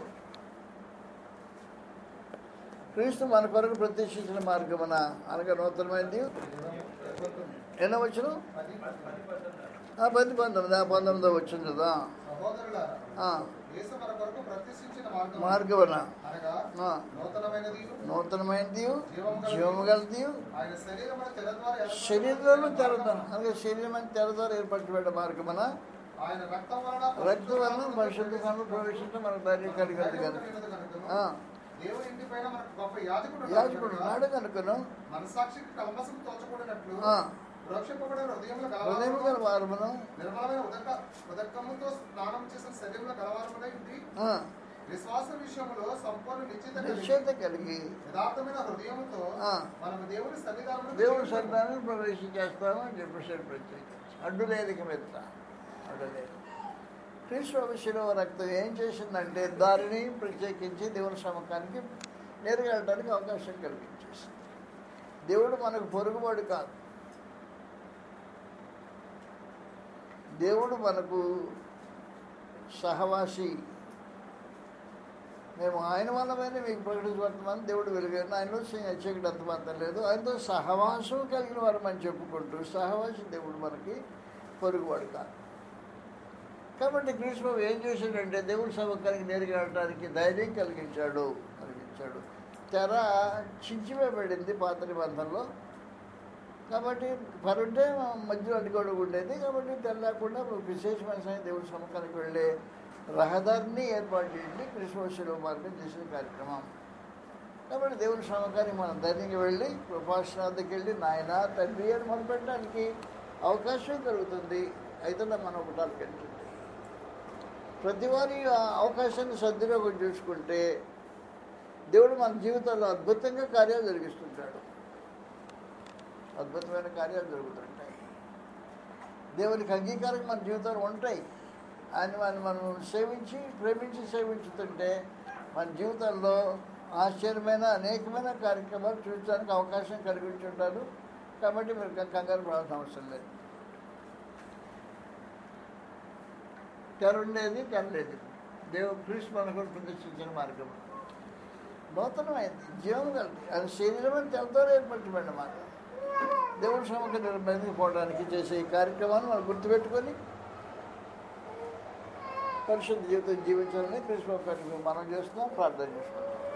క్రీస్తు మన కొరకు ప్రత్యక్షించిన మార్గమున అనగా నూతనమైనది ఎన్నో వచ్చిన పది పది పంతొమ్మిది ఆ పంతొమ్మిదో వచ్చింది కదా సహోదరులారా ఆ, యేసు మన కొరకు ప్రతిష్ఠించిన మార్గం మార్గమున అనగా ఆ, నూతనమైనది నూతనమైనది జీవము గలది ఆయన శరీరమున తెర ద్వారా ఏర్పడిన శరీరంలో తెరదాను అనగా శరీరం అని తెర ద్వారా ఏర్పరచబడ్డ మార్గమున ఆయన రక్తం వలన రక్తం వలన పరిశుద్ధ కాలం ప్రవేశించడం మనకు ధైర్యం కలిగదు కనుక ఆ, దేవుని ఇంటి పైన మనకు గొప్ప యాజకుడు యాజకుడు ఉన్నాడు కనుకను మనసాక్షికి కల్మసం తోచకూడనట్లు ఆ, ప్రోక్షింపబడిన హృదయముల హృదయం గల వారమును నిర్మలమైన ఉదక ఉదకముతో స్నానం చేసిన శరీరంలో గలవారములై ఉండి ఆ, విశ్వాస విషయంలో సంపూర్ణ నిశ్చిత కలిగి నిశ్చయిత కలిగి యథార్థమైన హృదయముతో ఆ. మనము దేవుని సన్నిధానంలో దేవుడు సంతానం ప్రవేశించేస్తామని చెప్పేసాడు ప్రత్యేకించి అడ్డు లేదు ఇక మీద అడ్డు లేదు క్రీస్తు శిలువ రక్తం ఏం చేసిందంటే దారిని ప్రత్యేకించి దేవుని సమకానికి నేరుగా వెళ్ళడానికి అవకాశం కల్పించేసింది దేవుడు మనకు పొరుగుబడి కాదు దేవుడు మనకు సహవాసి మేము ఆయన వల్లమైన మీకు ప్రకటించబడుతున్నాం దేవుడు వెలుగైన ఆయనలో చీకటి అంత మాత్రం లేదు ఆయనతో సహవాసం కలిగిన వారు మనం చెప్పుకుంటూ సహవాసి దేవుడు మనకి పొరుగువాడు కాదు కాబట్టి కృష్ణ ఏం చేశాడంటే దేవుడి సభకానికి నేరుగా వెళ్ళడానికి ధైర్యం కలిగించాడు కలిగించాడు తెర చించివేయబడింది పాత నిబంధనలో కాబట్టి పరుంటే మధ్యలో అడ్డుగొడుగు ఉండేది కాబట్టి తెర లేకుండా విశేషమైన సమయం దేవుడి సముఖానికి వెళ్ళే రహదారిని ఏర్పాటు చేయండి క్రిస్మస్లో మార్గం చేసిన కార్యక్రమం కాబట్టి దేవుని సముఖానికి మనం ధైర్యంగా వెళ్ళి కృపాశ్రాద్ధకి వెళ్ళి నాయన తండ్రి అని మొదలుపెట్టడానికి అవకాశం కలుగుతుంది అయితే మనం ఒకటానికి వెళ్తుంది ప్రతి వారి ఆ అవకాశాన్ని సద్వినియోగం చేసుకుంటే దేవుడు మన జీవితంలో అద్భుతంగా కార్యాలు జరిగిస్తుంటాడు అద్భుతమైన కార్యాలు జరుగుతుంటాయి దేవునికి అంగీకారం మన జీవితంలో ఉంటాయి ఆయన మనం మనం సేవించి ప్రేమించి సేవించుతుంటే మన జీవితంలో ఆశ్చర్యమైన అనేకమైన కార్యక్రమాలు చూపించడానికి అవకాశం కలిగించుంటారు కాబట్టి మీరు కం- కంగారు పడాల్సిన అవసరం లేదు తెర ఉండేది తెర లేదు దేవుడు క్రీస్తు మనకు ప్రదర్శించిన మార్గం నూతనమైంది జీవం కలిగి అది శరీరం అని తెలతో ఏర్పరచబడిన మార్గం దేవుడి సముఖ నిర్బంధికి పోవడానికి చేసే ఈ కార్యక్రమాన్ని మనం గుర్తుపెట్టుకొని పరిశుద్ధ జీవితం జీవించాలని కృష్ణ మనం చేస్తున్నాం ప్రార్థన చేస్తున్నాం